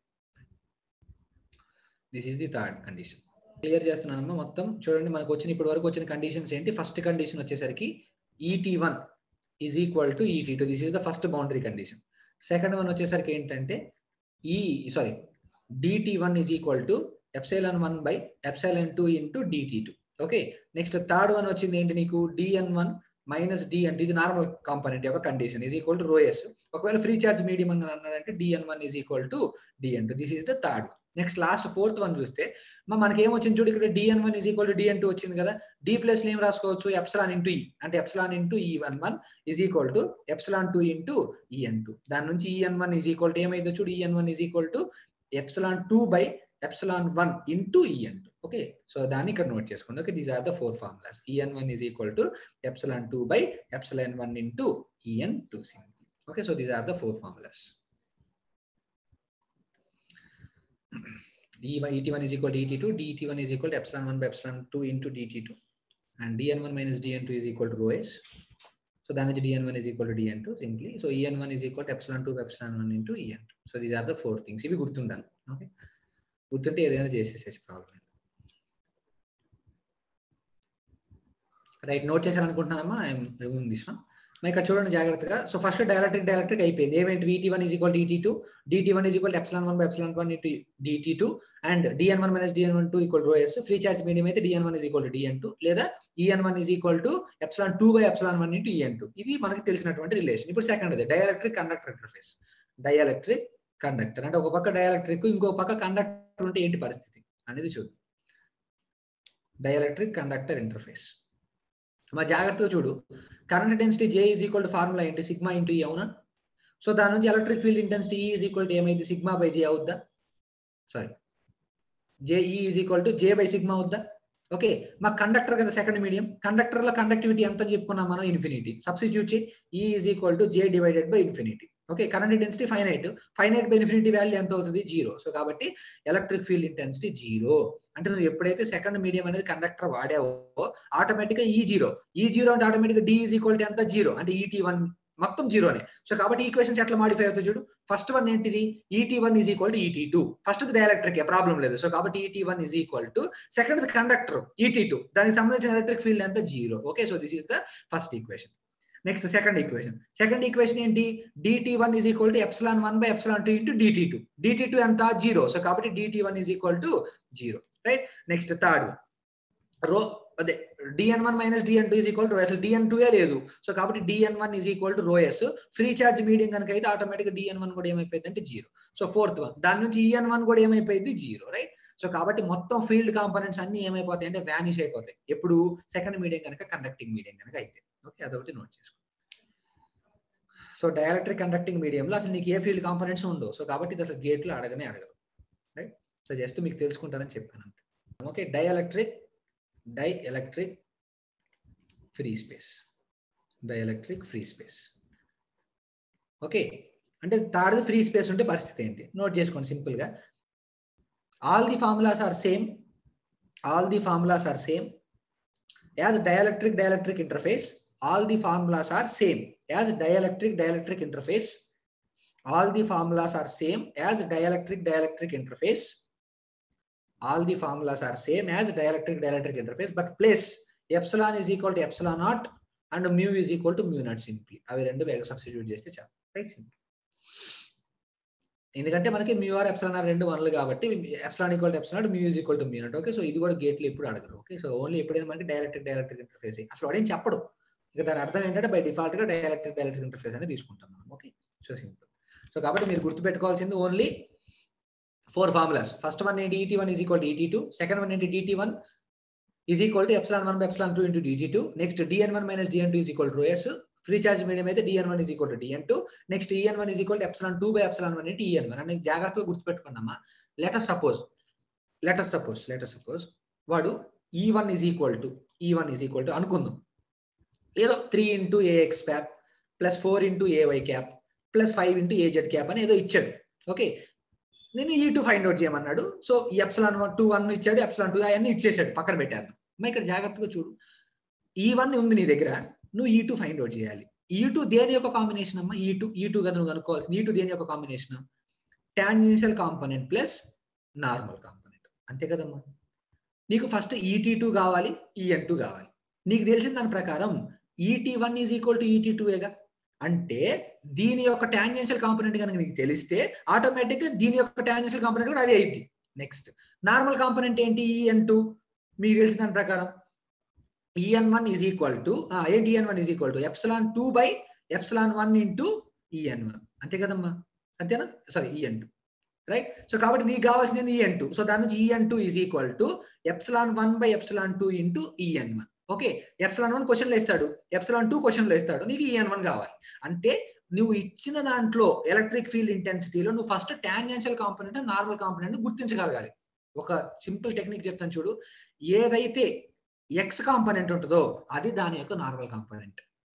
this is the third condition clear చేస్తున్నానమ్మా మొత్తం చూడండి మనకు వచ్చిన ఇప్పటి వరకు వచ్చిన కండిషన్స్ ఏంటి ఫస్ట్ కండిషన్ వచ్చేసరికి ET one is equal to ET two this is the first boundary condition second one వచ్చేసరికి ఏంటంటే ఈ sorry DT one is equal to epsilon one by epsilon two into DT two okay next third one వచ్చింది ఏంటి నీకు DN one minus D అంటే ఇది normal component యొక్క condition is equal to rho S ఒకవేళ ఫ్రీ చార్జ్ మీడియం అని అన్నారంటే DN one is equal to డిఎన్ two this is the third next last fourth one చూస్తే మనకి ఏమొచ్చింది చూడు ఇక్కడ DN one is equal to డిఎన్ two వచ్చింది కదా డి ప్లస్ ఏం రాసుకోవచ్చు ఎప్సలాన్ ఇంటూ ఈ అంటే epsilon into E one one is equal to epsilon two into EN two దాని నుంచి EN one is equal to ఏమైందో చూడు EN one is equal to epsilon two by epsilon one into EN two okay so దాన్ని ఇక్కడ note చేసుకోండి okay these are the four formulas EN one is equal to epsilon two by epsilon one into EN two simple okay so these are the four formulas ఈ ET one is equal ET two DT one is equal epsilon one by epsilon two into DT two and DN one minus DN two is equal to rho S so దాని నుంచి DN one is equal to డిఎన్ two simply so EN one is equal to epsilon two epsilon one into EN two so these are the four things ఇవి గుర్తుండాలి okay గుర్తుంటే ఏదైనా చేసేసేసి problem right note చేశారనుకుంటున్నానమ్మా I'm removing this one మరి ఇక్కడ చూడండి జాగ్రత్తగా so first dielectric dielectric అయిపోయింది ఏమేంటి VT one is equal ET two DT one is equal epsilon one by epsilon one into DT two and DN one minus DN one two equal rho S free charge medium అయితే DN one is equal to డిఎన్ two లేదా EN one is equal to epsilon two by epsilon one into EN two ఇది మనకి తెలిసినటువంటి relation ఇప్పుడు second అది dielectric conductor interface dielectric conductor అంటే ఒక పక్క డైఎలక్ట్రిక్ ఇంకో పక్క కండక్టర్ ఉంటే ఏంటి పరిస్థితి అనేది చూద్దాం డైఎలక్ట్రిక్ కండక్టర్ ఇంటర్ఫేస్ మా జాగ్రత్తగా చూడు current density J is equal to formula ఏంటి సిగ్మా ఇంటూ ఈ అవునా సో దాని నుంచి electric field intensity E is equal to ఏమైంది సిగ్మా బై జే అవుద్దా sorry JE is equal to J by sigma అవుద్దా ఓకే మా కండక్టర్ కదా second medium conductor లో కండక్టివిటీ ఎంత చెప్పుకున్నాం మనం ఇన్ఫినిటీ సబ్స్టిట్యూట్ చేయి E is equal to J divided by infinity okay current density finite finite by infinity value ఎంత అవుతుంది జీరో సో కాబట్టి ఎలక్ట్రిక్ ఫీల్డ్ ఇంటెన్సిటీ జీరో అంటే నువ్వు ఎప్పుడైతే సెకండ్ మీడియం అనేది కండక్టర్ వాడావో ఆటోమేటిక్ గా ఈ జీరో ఈ జీరో అంటే ఆటోమేటిక్ గా డి ఈజ్ ఈక్వల్ టు ఎంత జీరో అంటే ఈటీ వన్ మొత్తం జీరోనే సో కాబట్టి ఈక్వేషన్స్ ఎట్లా మాడిఫై అవుతుంది చూడు ఫస్ట్ వన్ ఏంటిది ET one is equal to ET two first dielectric problem లేదు సో కాబట్టి ET one is equal to second conductor ET two దానికి సంబంధించిన ఎలక్ట్రిక్ ఫీల్డ్ ఎంత zero okay so this is the first equation next second equation second equation ఏంటి DT one is equal to epsilon one by epsilon two into DT two DT two ఎంత zero so కాబట్టి DT one is equal to zero right next third row అదే DN one minus DN two is equal to అసలు DN two లేదు so కాబట్టి DN one is equal to rho S free charge medium కనుక అయితే automatic డిఎన్ one కూడా ఏమైపోయింది అంటే zero so fourth one దాని నుంచి ఈఎన్ వన్ కూడా ఏమైపోయింది జీరో రైట్ సో కాబట్టి మొత్తం ఫీల్డ్ కాంపోనెంట్స్ అన్ని ఏమైపోతాయి అంటే వ్యానిష్ అయిపోతాయి ఎప్పుడు సెకండ్ మీడియం కనుక కండక్టింగ్ మీడియం కనుక అయితే ఓకే అదొకటి నోట్ చేసుకో సో డైఎలక్ట్రిక్ కండక్టింగ్ మీడియంలో అసలు నీకు ఏ ఫీల్డ్ కాంపోనెంట్స్ ఉండవు సో కాబట్టి ఇది అసలు గేట్లు అడగనే అడగరు రైట్ సో జస్ట్ మీకు తెలుసుకుంటారని చెప్పాను అంతే okay dielectric dielectric free space dielectric free space okay అంటే థర్డ్ ఫ్రీ స్పేస్ ఉంటే పరిస్థితి ఏంటి నోట్ చేసుకోండి సింపుల్గా all the formulas are same all the formulas are same as dielectric dielectric interface all the formulas are same as dielectric dielectric interface all the formulas are same as dielectric dielectric interface all the formulas are same as dielectric dielectric interface but place epsilon is equal to epsilon naught and mu is equal to mu naught simply అవి రెండు వేగ substitute చేస్తే చాలు right simple ఎందుకంటే మనకి mu r epsilon are రెండు వన్లు కాబట్టి epsilon equal to epsilon mu is equal to mu naught okay so ఇది కూడా గేట్లు ఎప్పుడు అడగరు ఓకే సో ఓన్లీ ఎప్పుడైనా మనకి డైరెక్ట్ డైరెక్ట్ ఇంటర్ఫేస్ అసలు వాడేం చెప్పడు ఇక దాని అర్థం ఏంటంటే బై డిఫాల్ట్ గా డైరెక్ట్ డైరెక్ట్ ఇంటర్ఫేస్ అనేది తీసుకుంటాం మనం ఓకే సో సింపుల్ సో కాబట్టి మీరు గుర్తుపెట్టుకోవాల్సింది only four formulas first one ఏంటి ET one is equal to ET two second one ఏంటి DT one is equal to epsilon one by epsilon two into DT two next DN one minus DN two is equal to S free charge medium అయితే DN one is equal to డిఎన్ two next EN one is equal to epsilon two by epsilon one into EN one అనేది జాగ్రత్తగా గుర్తుపెట్టుకున్నామా letter suppose letter suppose letter suppose వాడు E one is equal to E one is equal to అనుకుందాం ఏదో three into AX cap plus four into ఏవై cap plus five into AZ cap అని ఏదో ఇచ్చాడు okay నేను E two find out చేయమన్నాడు so ఈ epsilon one two one ఇచ్చాడు epsilon two అవన్నీ ఇచ్చేసాడు పక్కన పెట్టేద్దాం మరి ఇక్కడ జాగ్రత్తగా చూడు ఈ వన్ ఉంది నీ దగ్గర నువ్వు ఈ టూ ఫైండ్ అవుట్ చేయాలి ఈ టూ దేని యొక్క కాంబినేషన్ అమ్మా ఈ టూ ఈ టూ కదా నువ్వు కనుక్కోవాల్సింది ఈ టూ దేని యొక్క combination tangential component plus normal component అంతే కదమ్మా నీకు ఫస్ట్ ఈటీ టూ కావాలి ఈఎన్ టూ కావాలి నీకు తెలిసిన దాని ప్రకారం ET one is equal to ET two ఏగా అంటే దీని యొక్క టాంజెన్షియల్ కాంపోనెంట్ కనుక నీకు తెలిస్తే ఆటోమేటిక్గా దీని యొక్క టాంజెన్షియల్ కాంపోనెంట్ కూడా అదే అయింది నెక్స్ట్ నార్మల్ కాంపోనెంట్ ఏంటి ఈఎన్ టూ మీకు తెలిసిన దాని ప్రకారం EN one is equal to ఏంటి EN one is equal to epsilon two by epsilon one into EN one అంతే కదమ్మా అంతేనా sorry EN two right so కాబట్టి నీకు కావాల్సింది ఈఎన్ టూ సో దాని నుంచి EN two is equal to epsilon one by epsilon two into EN one okay epsilon one క్వశ్చన్లో ఇస్తాడు ఎప్సలాన్ టూ క్వశ్చన్లో ఇస్తాడు నీకు ఈఎన్ వన్ కావాలి అంటే నువ్వు ఇచ్చిన దాంట్లో ఎలక్ట్రిక్ ఫీల్డ్ ఇంటెన్సిటీలో నువ్వు first tangential component normal component గుర్తించగలగాలి ఒక సింపుల్ టెక్నిక్ చెప్తాను చూడు ఏదైతే ఎక్స్ కాంపోనెంట్ ఉంటుందో అది దాని యొక్క నార్మల్ కాంపోనెంట్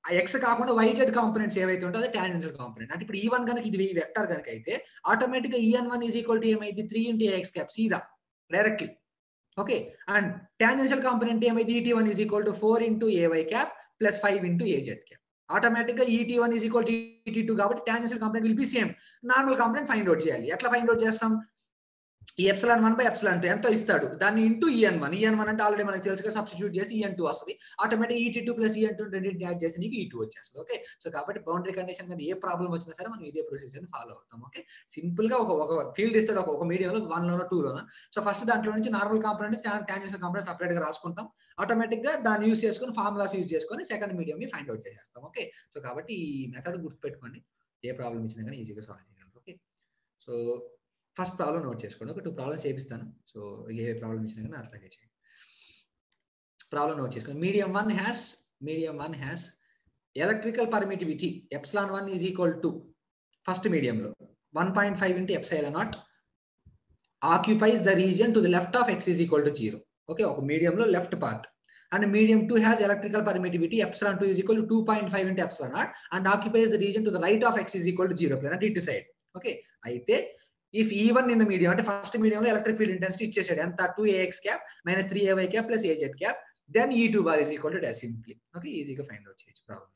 ఎక్స్ కాకుండా వైజెడ్ కాంపనెంట్స్ ఏవైతే ఉంటే అది టాంజెన్షియల్ కాంపనెంట్ అంటే ఇప్పుడు ఈ వన్ కనుక ఇది వెక్టర్ కనుక అయితే ఆటోమేటిక్ గా EN one is equal to ఏమైంది త్రీ ఇంటూ ఎక్స్ క్యాప్ సీదా directly okay and tangential component ఏమైంది ET one is equal to four into ఏవై cap plus five into AZ cap automatic గా ET one is equal to ET two కాబట్టి tangential component will be same normal component find out చేయాలి ఎట్లా find out చేస్తాం ఈ epsilon one by epsilon two ఎంతో ఇస్తాడు దాన్ని into EN one EN one అంటే ఆల్రెడీ మనకి తెలుసు కదా సబ్స్టిట్యూట్ చేసి ఈఎన్ టూ వస్తుంది automatic ET two plus EN two రెండింటిని యాడ్ చేసి నీకు ఈ టూ వచ్చేస్తుంది ఓకే సో కాబట్టి బౌండరీ కండిషన్ మీద ఏ ప్రాబ్లం వచ్చినా సరే మనం ఇదే ప్రొసీజర్ ఫాలో అవుతాం ఓకే సింపుల్ గా ఒక ఒక ఫీల్డ్ ఇస్తాడు ఒక ఒక మీడియంలో వన్ లోనో టూ లోనో సో ఫస్ట్ దాంట్లో నుంచి normal component tangential component separate గా రాసుకుంటాం ఆటోమేటిక్ గా దాన్ని యూస్ చేసుకుని ఫార్ములాస్ యూజ్ చేసుకొని సెకండ్ మీడియం ని ఫైండ్ అవుట్ చేసేస్తాం ఓకే సో కాబట్టి ఈ మెథడ్ గుర్తుపెట్టుకోండి ఏ ప్రాబ్లం ఇచ్చినా కానీ ఈజీగా సాల్వ్ చేయగలరు okay so first problem note చేసుకోండి ఒక టూ ప్రాబ్లమ్స్ చేపిస్తాను సో ఏ ప్రాబ్లం ఇచ్చినా కానీ అట్లాగే చేయండి ప్రాబ్లం నోట్ చేసుకోండి medium one has medium one has electrical permittivity epsilon one is equal to first మీడియంలో one point five into epsilon naught occupies the region to the left of X is equal to zero okay ఒక మీడియంలో left part and medium two has electrical permittivity epsilon two is equal to two point five into epsilon naught and occupies the region to the right of X is equal to zero plane అంటే ఇటు side okay అయితే if even in the medium అంటే first మీడియంలో electric field intensity ఇచ్చేసాడు ఎంత two AX cap minus three ఏవై cap plus AZ cap then E two bar is equal to dash simply okay ఈజీగా find out చేయొచ్చు problem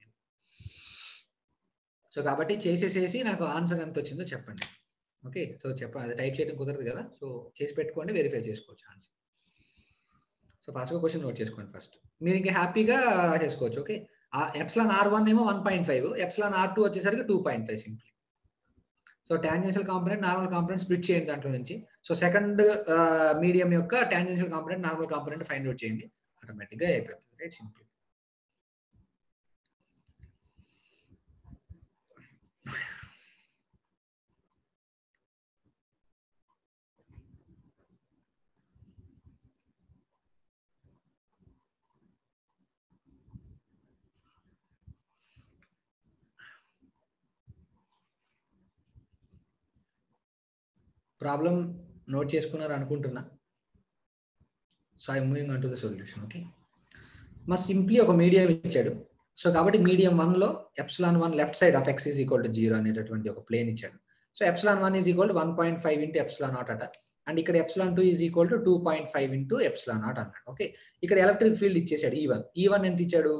so కాబట్టి చేసేసేసి నాకు answer ఎంత వచ్చిందో చెప్పండి ఓకే సో చెప్ప అది టైప్ చేయడం కుదరదు కదా సో చేసి పెట్టుకోండి వెరిఫై చేసుకోవచ్చు ఆన్సర్ సో ఫాస్ట్గా క్వశ్చన్ నోట్ చేసుకోండి ఫస్ట్ మీరు ఇంకా హ్యాపీగా రాసేసుకోవచ్చు ఓకే ఎప్సలాన్ ఆర్ వన్ ఏమో one point five epsilon R two వచ్చేసరికి two point five simply so tangential component normal component split చేయండి దాంట్లో నుంచి సో సెకండ్ మీడియం యొక్క tangential component normal component find out చేయండి ఆటోమేటిక్గా అయిపోతుంది రైట్ సింపుల్ ప్రాబ్లం నోట్ చేసుకున్నారు అనుకుంటున్నా so I moving on to the solution okay మా సింప్లీ ఒక మీడియం ఇచ్చాడు సో కాబట్టి మీడియం వన్లో epsilon one left side of X is equal to zero అనేటటువంటి ఒక ప్లేన్ ఇచ్చాడు so epsilon one is equal to one point five into epsilon naught అట and ఇక్కడ epsilon two is equal to two point five into epsilon naught అన్నాడు okay ఇక్కడ electric field ఇచ్చేసాడు E one E one ఎంత ఇచ్చాడు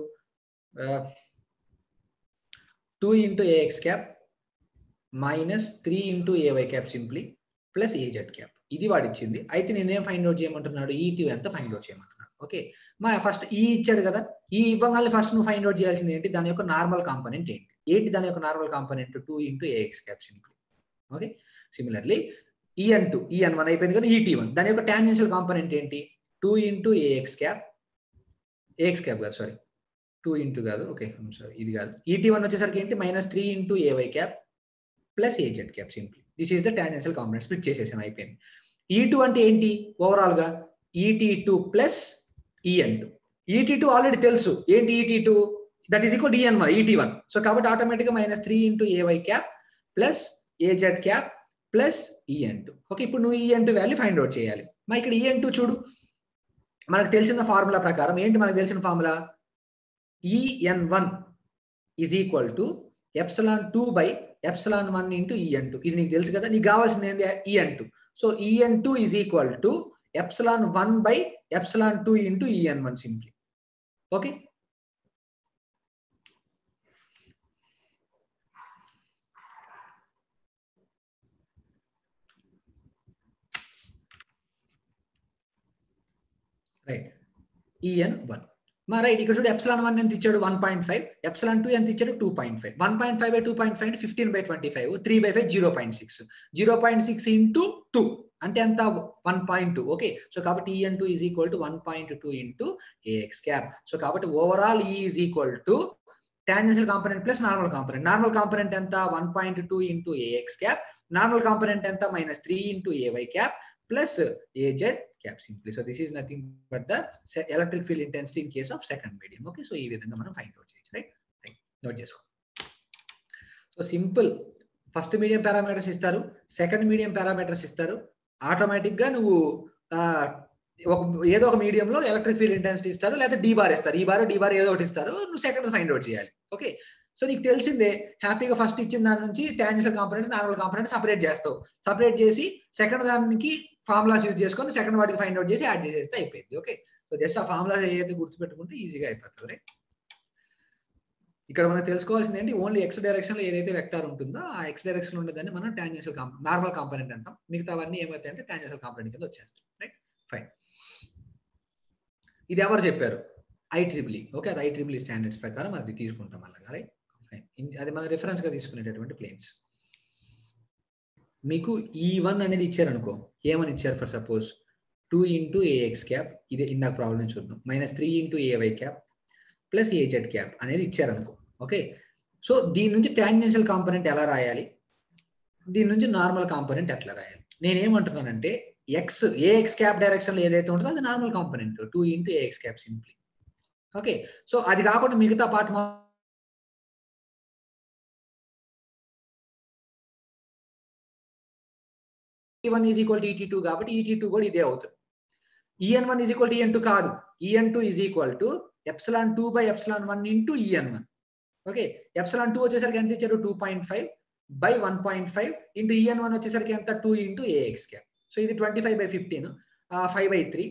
two into AX cap minus three into ఏవై cap simply plus AZ cap ఇది వాడు ఇచ్చింది అయితే నేనేం ఫైండ్ అవుట్ చేయమంటున్నాడు ఈ టూ ఎంత ఫైండ్ అవుట్ చేయమంటున్నాడు ఓకే మా ఫస్ట్ ఈ ఇచ్చాడు కదా ఈ ఇవ్వగానే ఫస్ట్ నువ్వు ఫైండ్ అవుట్ చేయాల్సింది ఏంటి దాని యొక్క నార్మల్ కాంపనెంట్ ఏంటి ఏంటి దాని యొక్క normal component two into AX cap simply okay similarly E N two EN one అయిపోయింది కదా ఈటీ వన్ దాని యొక్క టాంజెన్షియల్ కాంపనెంట్ ఏంటి two into AX cap A X cap కాదు సారీ టూ ఇంటూ కాదు ఓకే సారీ ఇది కాదు ఈటీ వన్ వచ్చేసరికి ఏంటి minus three into ఏవై cap plus AZ cap simply this is the tangential component split చేసేసాం అయిపోయింది ఈ టూ అంటే ఏంటి ఓవరాల్ గా E T two plus EN two E T two already తెలుసు ఏంటి ఈటీ two that is equal D N one E T one so కాబట్టి ఆటోమేటిక్గా minus three into ఏవై cap plus AZ cap plus EN two okay ఇప్పుడు నువ్వు E N two value find out చేయాలి మా ఇక్కడ EN two చూడు మనకు తెలిసిన ఫార్ములా ప్రకారం ఏంటి మనకు తెలిసిన formula E N one is equal to epsilon two by epsilon one into EN two ఇది నీకు తెలుసు కదా నీకు కావాల్సింది ఏంటి EN two so E N two is equal to epsilon one by epsilon two into EN one simply okay right E N one మా right ఇక్కడ చూడు ఎప్సలాన్ వన్ ఎంత ఇచ్చాడు one point five epsilon two ఎంత ఇచ్చాడు two point five one point five by two point five fifteen by twenty five three by five zero point six zero point six into two అంటే ఎంత one point two okay so కాబట్టి EN two is equal to one point two into AX cap so కాబట్టి overall E is equal to tangential component plus normal component normal component ఎంత one point two into AX cap normal component ఎంత minus three into ఏవై cap plus AZ cap simply so this is nothing but the electric field intensity in case of second medium okay so ఈ విధంగా మనం find out చేయొచ్చు right note చేసుకో so simple first medium parameters ఇస్తారు second medium parameters ఇస్తారు automatic గా నువ్వు ఒక ఏదో ఒక మీడియంలో ఎలక్ట్రిక్ ఫీల్డ్ ఇంటెన్సిటీ ఇస్తారు లేకపోతే డీ బార్ ఇస్తారు ఈ బార్ డీ బార్ ఏదో ఒకటి ఇస్తారు నువ్వు సెకండ్ ఫైండ్ అవుట్ చేయాలి ఓకే సో నీకు తెలిసిందే హ్యాపీగా ఫస్ట్ ఇచ్చిన దాని నుంచి tangential component normal component separate చేస్తావు సపరేట్ చేసి సెకండ్ దానికి ఫార్ములాస్ యూజ్ చేసుకొని సెకండ్ వాటికి ఫైండ్ అవుట్ చేసి యాడ్ చేసేస్తే అయిపోయింది ఓకే సో జస్ట్ ఆ ఫార్ములాస్ ఏదైతే గుర్తుపెట్టుకుంటే ఈజీగా అయిపోతుంది రైట్ ఇక్కడ మనం తెలుసుకోవాల్సింది ఏంటి ఓన్లీ ఎక్స్ డైరెక్షన్ లో ఏదైతే వెక్టార్ ఉంటుందో ఆ ఎక్స్ డైరెక్షన్ లో ఉండేదాన్ని మనం టాంజెన్షియల్ కాంప నార్మల్ కాంపనెంట్ అంటాం మిగతావన్నీ ఏమవుతాయి అంటే టాంజెన్షియల్ కాంపనెంట్ కింద వచ్చేస్తాయి రైట్ ఫైన్ ఇది ఎవరు చెప్పారు ఐ ట్రిపుల్ ఓకే అది ఐ ట్రిపుల్ స్టాండర్డ్స్ ప్రకారం అది తీసుకుంటాం అలాగా రైట్ ఫైన్ అది మన రిఫరెన్స్ గా తీసుకునేటటువంటి ప్లేన్స్ మీకు ఈ వన్ అనేది ఇచ్చారనుకో ఏమని ఇచ్చారు for suppose two into AX cap ఇది ఇందాక ప్రాబ్లం చూద్దాం minus three into ఏవై cap plus AZ cap అనేది ఇచ్చారనుకో ఓకే సో దీని నుంచి టాంజెన్షియల్ కాంపనెంట్ ఎలా రాయాలి దీని నుంచి నార్మల్ కాంపనెంట్ ఎట్లా రాయాలి నేనేమంటున్నానంటే ఎక్స్ ఏఎక్స్ క్యాప్ డైరెక్షన్ లో ఏదైతే ఉంటుందో అది normal component two into AX cap simply okay so అది కాకుండా మిగతా part one is equal to ET two కాబట్టి ఈటీ టూ కూడా ఇదే అవుతుంది E N one is equal to E N two కాదు E N two is equal to epsilon two by epsilon one into EN one okay epsilon two వచ్చేసరికి ఎంత ఇచ్చారు two point five by one point five into EN one వచ్చేసరికి ఎంత two into AX cap so ఇది twenty five by fifteen five by three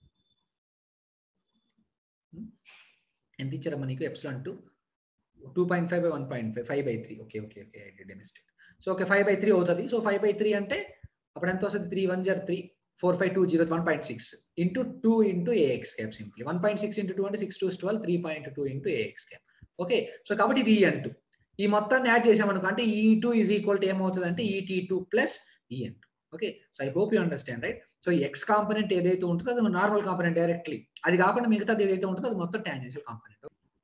ఎంత ఇచ్చారమ్మా నీకు epsilon two two point five by one point five five by three okay okay okay I did mistake so okay five by three అవుతుంది so five by three అంటే అప్పుడు ఎంత వస్తుంది three one జర్ three four five two zero one point six into two into AX cap simply one point six into two అంటే six two twelve three point two into AX cap okay so కాబట్టి ఇది EN two ఈ మొత్తాన్ని add చేసామనుకో అంటే ఈ two is equal to ఏమవుతుంది అంటే ఈటీ two plus EN two okay so I hope you understand right so X component ఏదైతే ఉంటుందో అది నార్మల్ కాంపనెంట్ డైరెక్ట్లీ అది కాకుండా మిగతాది ఏదైతే ఉంటుందో అది మొత్తం టాంజెన్షియల్ కాంపనెంట్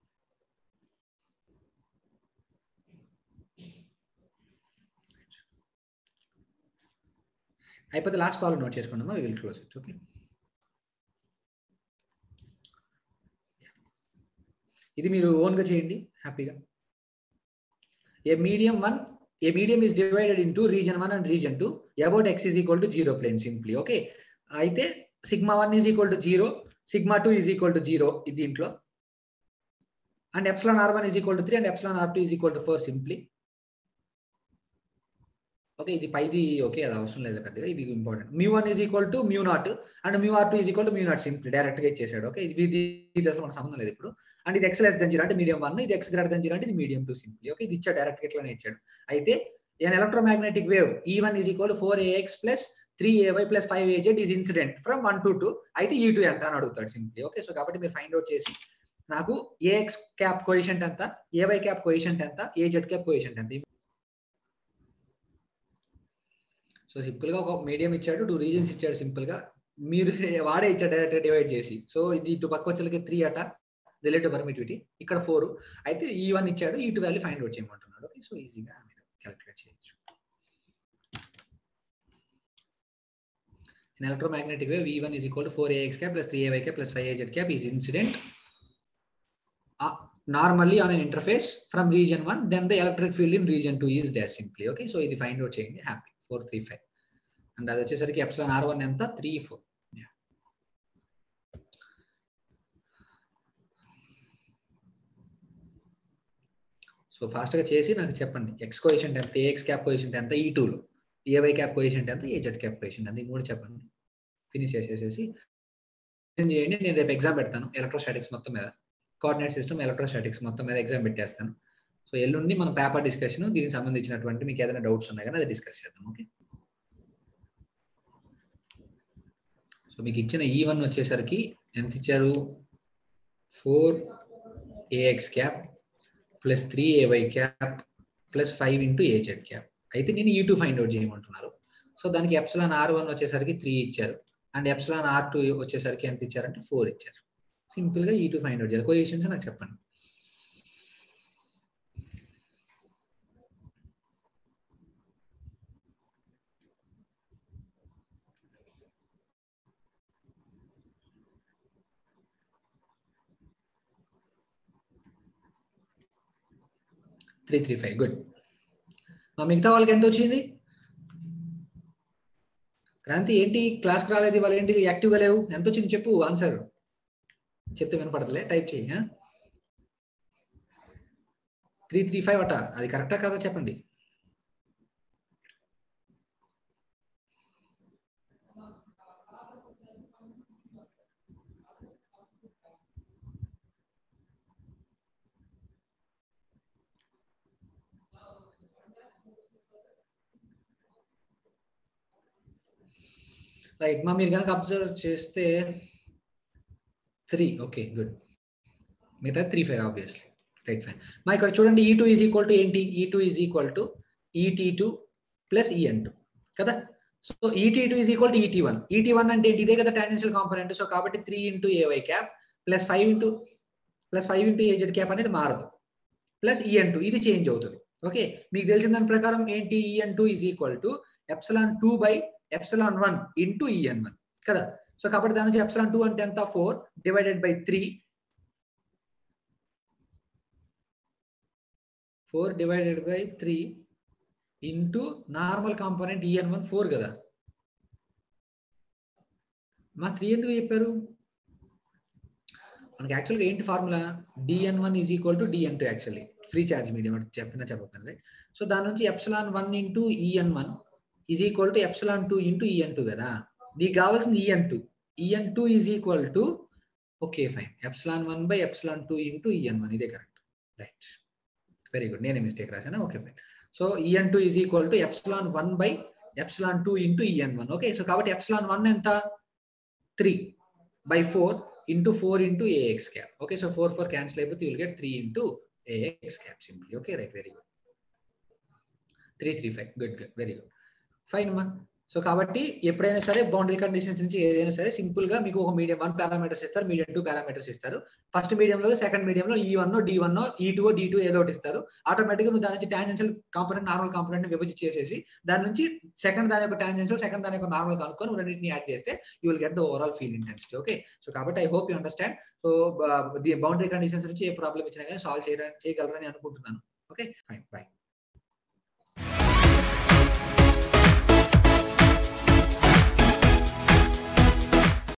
అయిపోతే లాస్ట్ ప్రాబ్లం నోట్ చేసుకుందామా we will close it okay ఇది మీరు ఓన్గా చేయండి హ్యాపీగా a medium one a medium is divided in two region one and region two about X is equal to zero plane simply okay అయితే sigma one is equal to zero sigma two is equal to zero దీంట్లో and epsilon R one is equal to three and epsilon R two is equal to four simply okay ఇది పైది okay అది అవసరం లేదు పెద్దగా ఇది important mu one is equal to mu naught and mu R two is equal to mu naught simple direct గా ఇచ్చేసాడు okay ఇది ఇది అసలు మన సంబంధం లేదు ఇప్పుడు అండ్ ఇది ఎక్స్ లెస్ దెన్ జీరో అంటే మీడియం వన్ ఇది ఎక్స్ గ్రేటర్ దెన్ జీరో అంటే ఇది మీడియం టూ సింపుల్ ఓకే ఇది ఇచ్చాడు డైరెక్ట్ ఇట్లానే ఇచ్చాడు అయితే an electromagnetic wave E one is equal four A X plus three A Y plus five A Z is incident from one to two అయితే E two ఎంత అని అడుగుతాడు సింప్లీ ఓకే సో కాబట్టి మీరు ఫైండ్ అవుట్ చేసి నాకు ఏఎక్స్ క్యాప్ కొయిషెంట్ ఎంత ఏవై క్యాప్ కొయిషెంట్ ఎంత ఏజెడ్ క్యాప్ కొయిషెంట్ ఎంత సో సింపుల్ గా ఒక మీడియం ఇచ్చాడు టూ రీజన్స్ ఇచ్చాడు సింపుల్ గా మీరు వాడే ఇచ్చాడు డైరెక్ట్ డివైడ్ చేసి సో ఇది ఇటు పక్క వచ్చేకి త్రీ అట రిలేటివ్ పర్మిటివిటీ ఇక్కడ ఫోర్ అయితే ఈ వన్ ఇచ్చాడు E two value find out చేయమంటున్నాడు ఓకే సో ఈజీగా మీరు క్యాలిక్యులేట్ చేయొచ్చు In electromagnetic wave, V1 is equal to 4ax cap plus 3ay cap plus 5az cap is incident uh, normally on an interface from region 1, then the electric field in region 2 is there simply. Okay, so ఇది find out చేయండి happy 435. And అది వచ్చేసరికి epsilon R one ఎంత three four so ఫాస్ట్గా చేసి నాకు చెప్పండి X coefficient ఎంత ఏఎక్స్ క్యాప్ కోయిషెంట్ ఎంత ఈ టూలో ఏవై క్యాప్ పొజిషన్ ఎంత ఏజెడ్ క్యాప్ పొజిషన్ ఎంత ఇది కూడా చెప్పండి ఫినిష్ చేసేసేసి చేయండి నేను రేపు ఎగ్జామ్ పెడతాను ఎలక్ట్రోస్టాటిక్స్ మొత్తం మీద కోఆర్డినేట్ సిస్టమ్ ఎలక్ట్రోస్టాటిక్స్ మొత్తం మీద ఎగ్జామ్ పెట్టేస్తాను సో ఎల్లుండి మనం పేపర్ డిస్కషన్ దీనికి సంబంధించినటువంటి మీకు ఏదైనా డౌట్స్ ఉన్నాయి కానీ అది డిస్కస్ చేద్దాం ఓకే సో మీకు ఇచ్చిన ఈ వన్ వచ్చేసరికి ఎంత ఇచ్చారు four A X cap plus three ఏవై cap plus five into AZ cap అయితే నేను ఈ టూ ఫైండ్ అవుట్ చేయమంటున్నారు సో దానికి ఎప్సిలాన్ ఆర్ వన్ వచ్చేసరికి త్రీ ఇచ్చారు అండ్ ఎప్సిలాన్ ఆర్ టూ వచ్చేసరికి ఎంత ఇచ్చారంటే ఫోర్ ఇచ్చారు సింపుల్ గా ఈ టూ ఫైండ్ అవుట్ చేయాలి కోఎషన్స్ నాకు చెప్పండి త్రీ త్రీ ఫైవ్ గుడ్ మిగతా వాళ్ళకి ఎంత వచ్చింది క్రాంతి ఏంటి క్లాస్కి రాలేదు ఇవాళ ఏంటి యాక్టివ్గా లేవు ఎంత వచ్చింది చెప్పు ఆన్సర్ చెప్తే వినపడతలే టైప్ చేయి త్రీ త్రీ ఫైవ్ అట అది కరెక్టా కదా చెప్పండి రైట్ మా మీరు కనుక అబ్జర్వ్ చేస్తే త్రీ ఓకే గుడ్ మిగతా three five obviously right fine మా ఇక్కడ చూడండి ఈ టూ ఈజ్ ఈక్వల్ టు ఏంటి E two is equal to ET two plus EN two కదా so E T two is equal to E T one E T one అంటే ఏంటి ఇదే కదా టాన్జెన్షియల్ కాంపనెంట్ సో కాబట్టి three into ఏవై cap plus five into plus five into AZ cap అనేది మారదు plus EN two ఇది change అవుతుంది ఓకే మీకు తెలిసిన దాని ప్రకారం ఏంటి EN two is equal to epsilon two by epsilon one into EN one కదా సో కాబట్టి దాని నుంచి ఎప్సలాన్ టూ అంటే ఎంత four divided by three four divided by three into normal component E N one four కదా మా త్రీ ఎందుకు చెప్పారు మనకి యాక్చువల్గా ఏంటి formula D N one is equal to డిఎన్ two actually free charge medium చెప్పినా చెప్పకండి సో దాని నుంచి epsilon one into EN one is equal to epsilon two into EN two కదా నీకు కావాల్సింది EN two EN two is equal to okay fine epsilon one by epsilon two into EN one ఇదే correct right very good నేనే mistake రాశాను okay fine so E N two is equal to epsilon one by epsilon two into EN one okay so కాబట్టి epsilon one ఎంత three by four into four into AX cap okay so four four cancel అయిపోతే will get three into AX cap simply okay right very good three three five good good very good fine అమ్మా so కాబట్టి ఎప్పుడైనా సరే boundary conditions నుంచి ఏదైనా సరే simple గా మీకు ఒక మీడియం వన్ పారామీటర్స్ ఇస్తారు మీడియం టూ పారామీటర్స్ ఇస్తారు ఫస్ట్ మీడియంలో సెకండ్ మీడియంలో E one D one E two D two ఏదో ఒకటి ఇస్తారు ఆటోమేటిక్గా నువ్వు దాని నుంచి టాంజెన్షియల్ కాంపోనెంట్ నార్మల్ కాంపోనెంట్ విభజించి చేసేసి దాని నుంచి సెకండ్ దాని యొక్క టాంజెన్షియల్ సెకండ్ దాని యొక్క నార్మల్ కనుక్కొని రెండింటిని యాడ్ చేస్తే you will get the overall feel intensity okay so కాబట్టి I hope you understand so the boundary conditions నుంచి ఏ ప్రాబ్లం ఇచ్చినా కానీ సాల్వ్ చేయగలరని అనుకుంటున్నాను ఓకే ఫైన్ బాయ్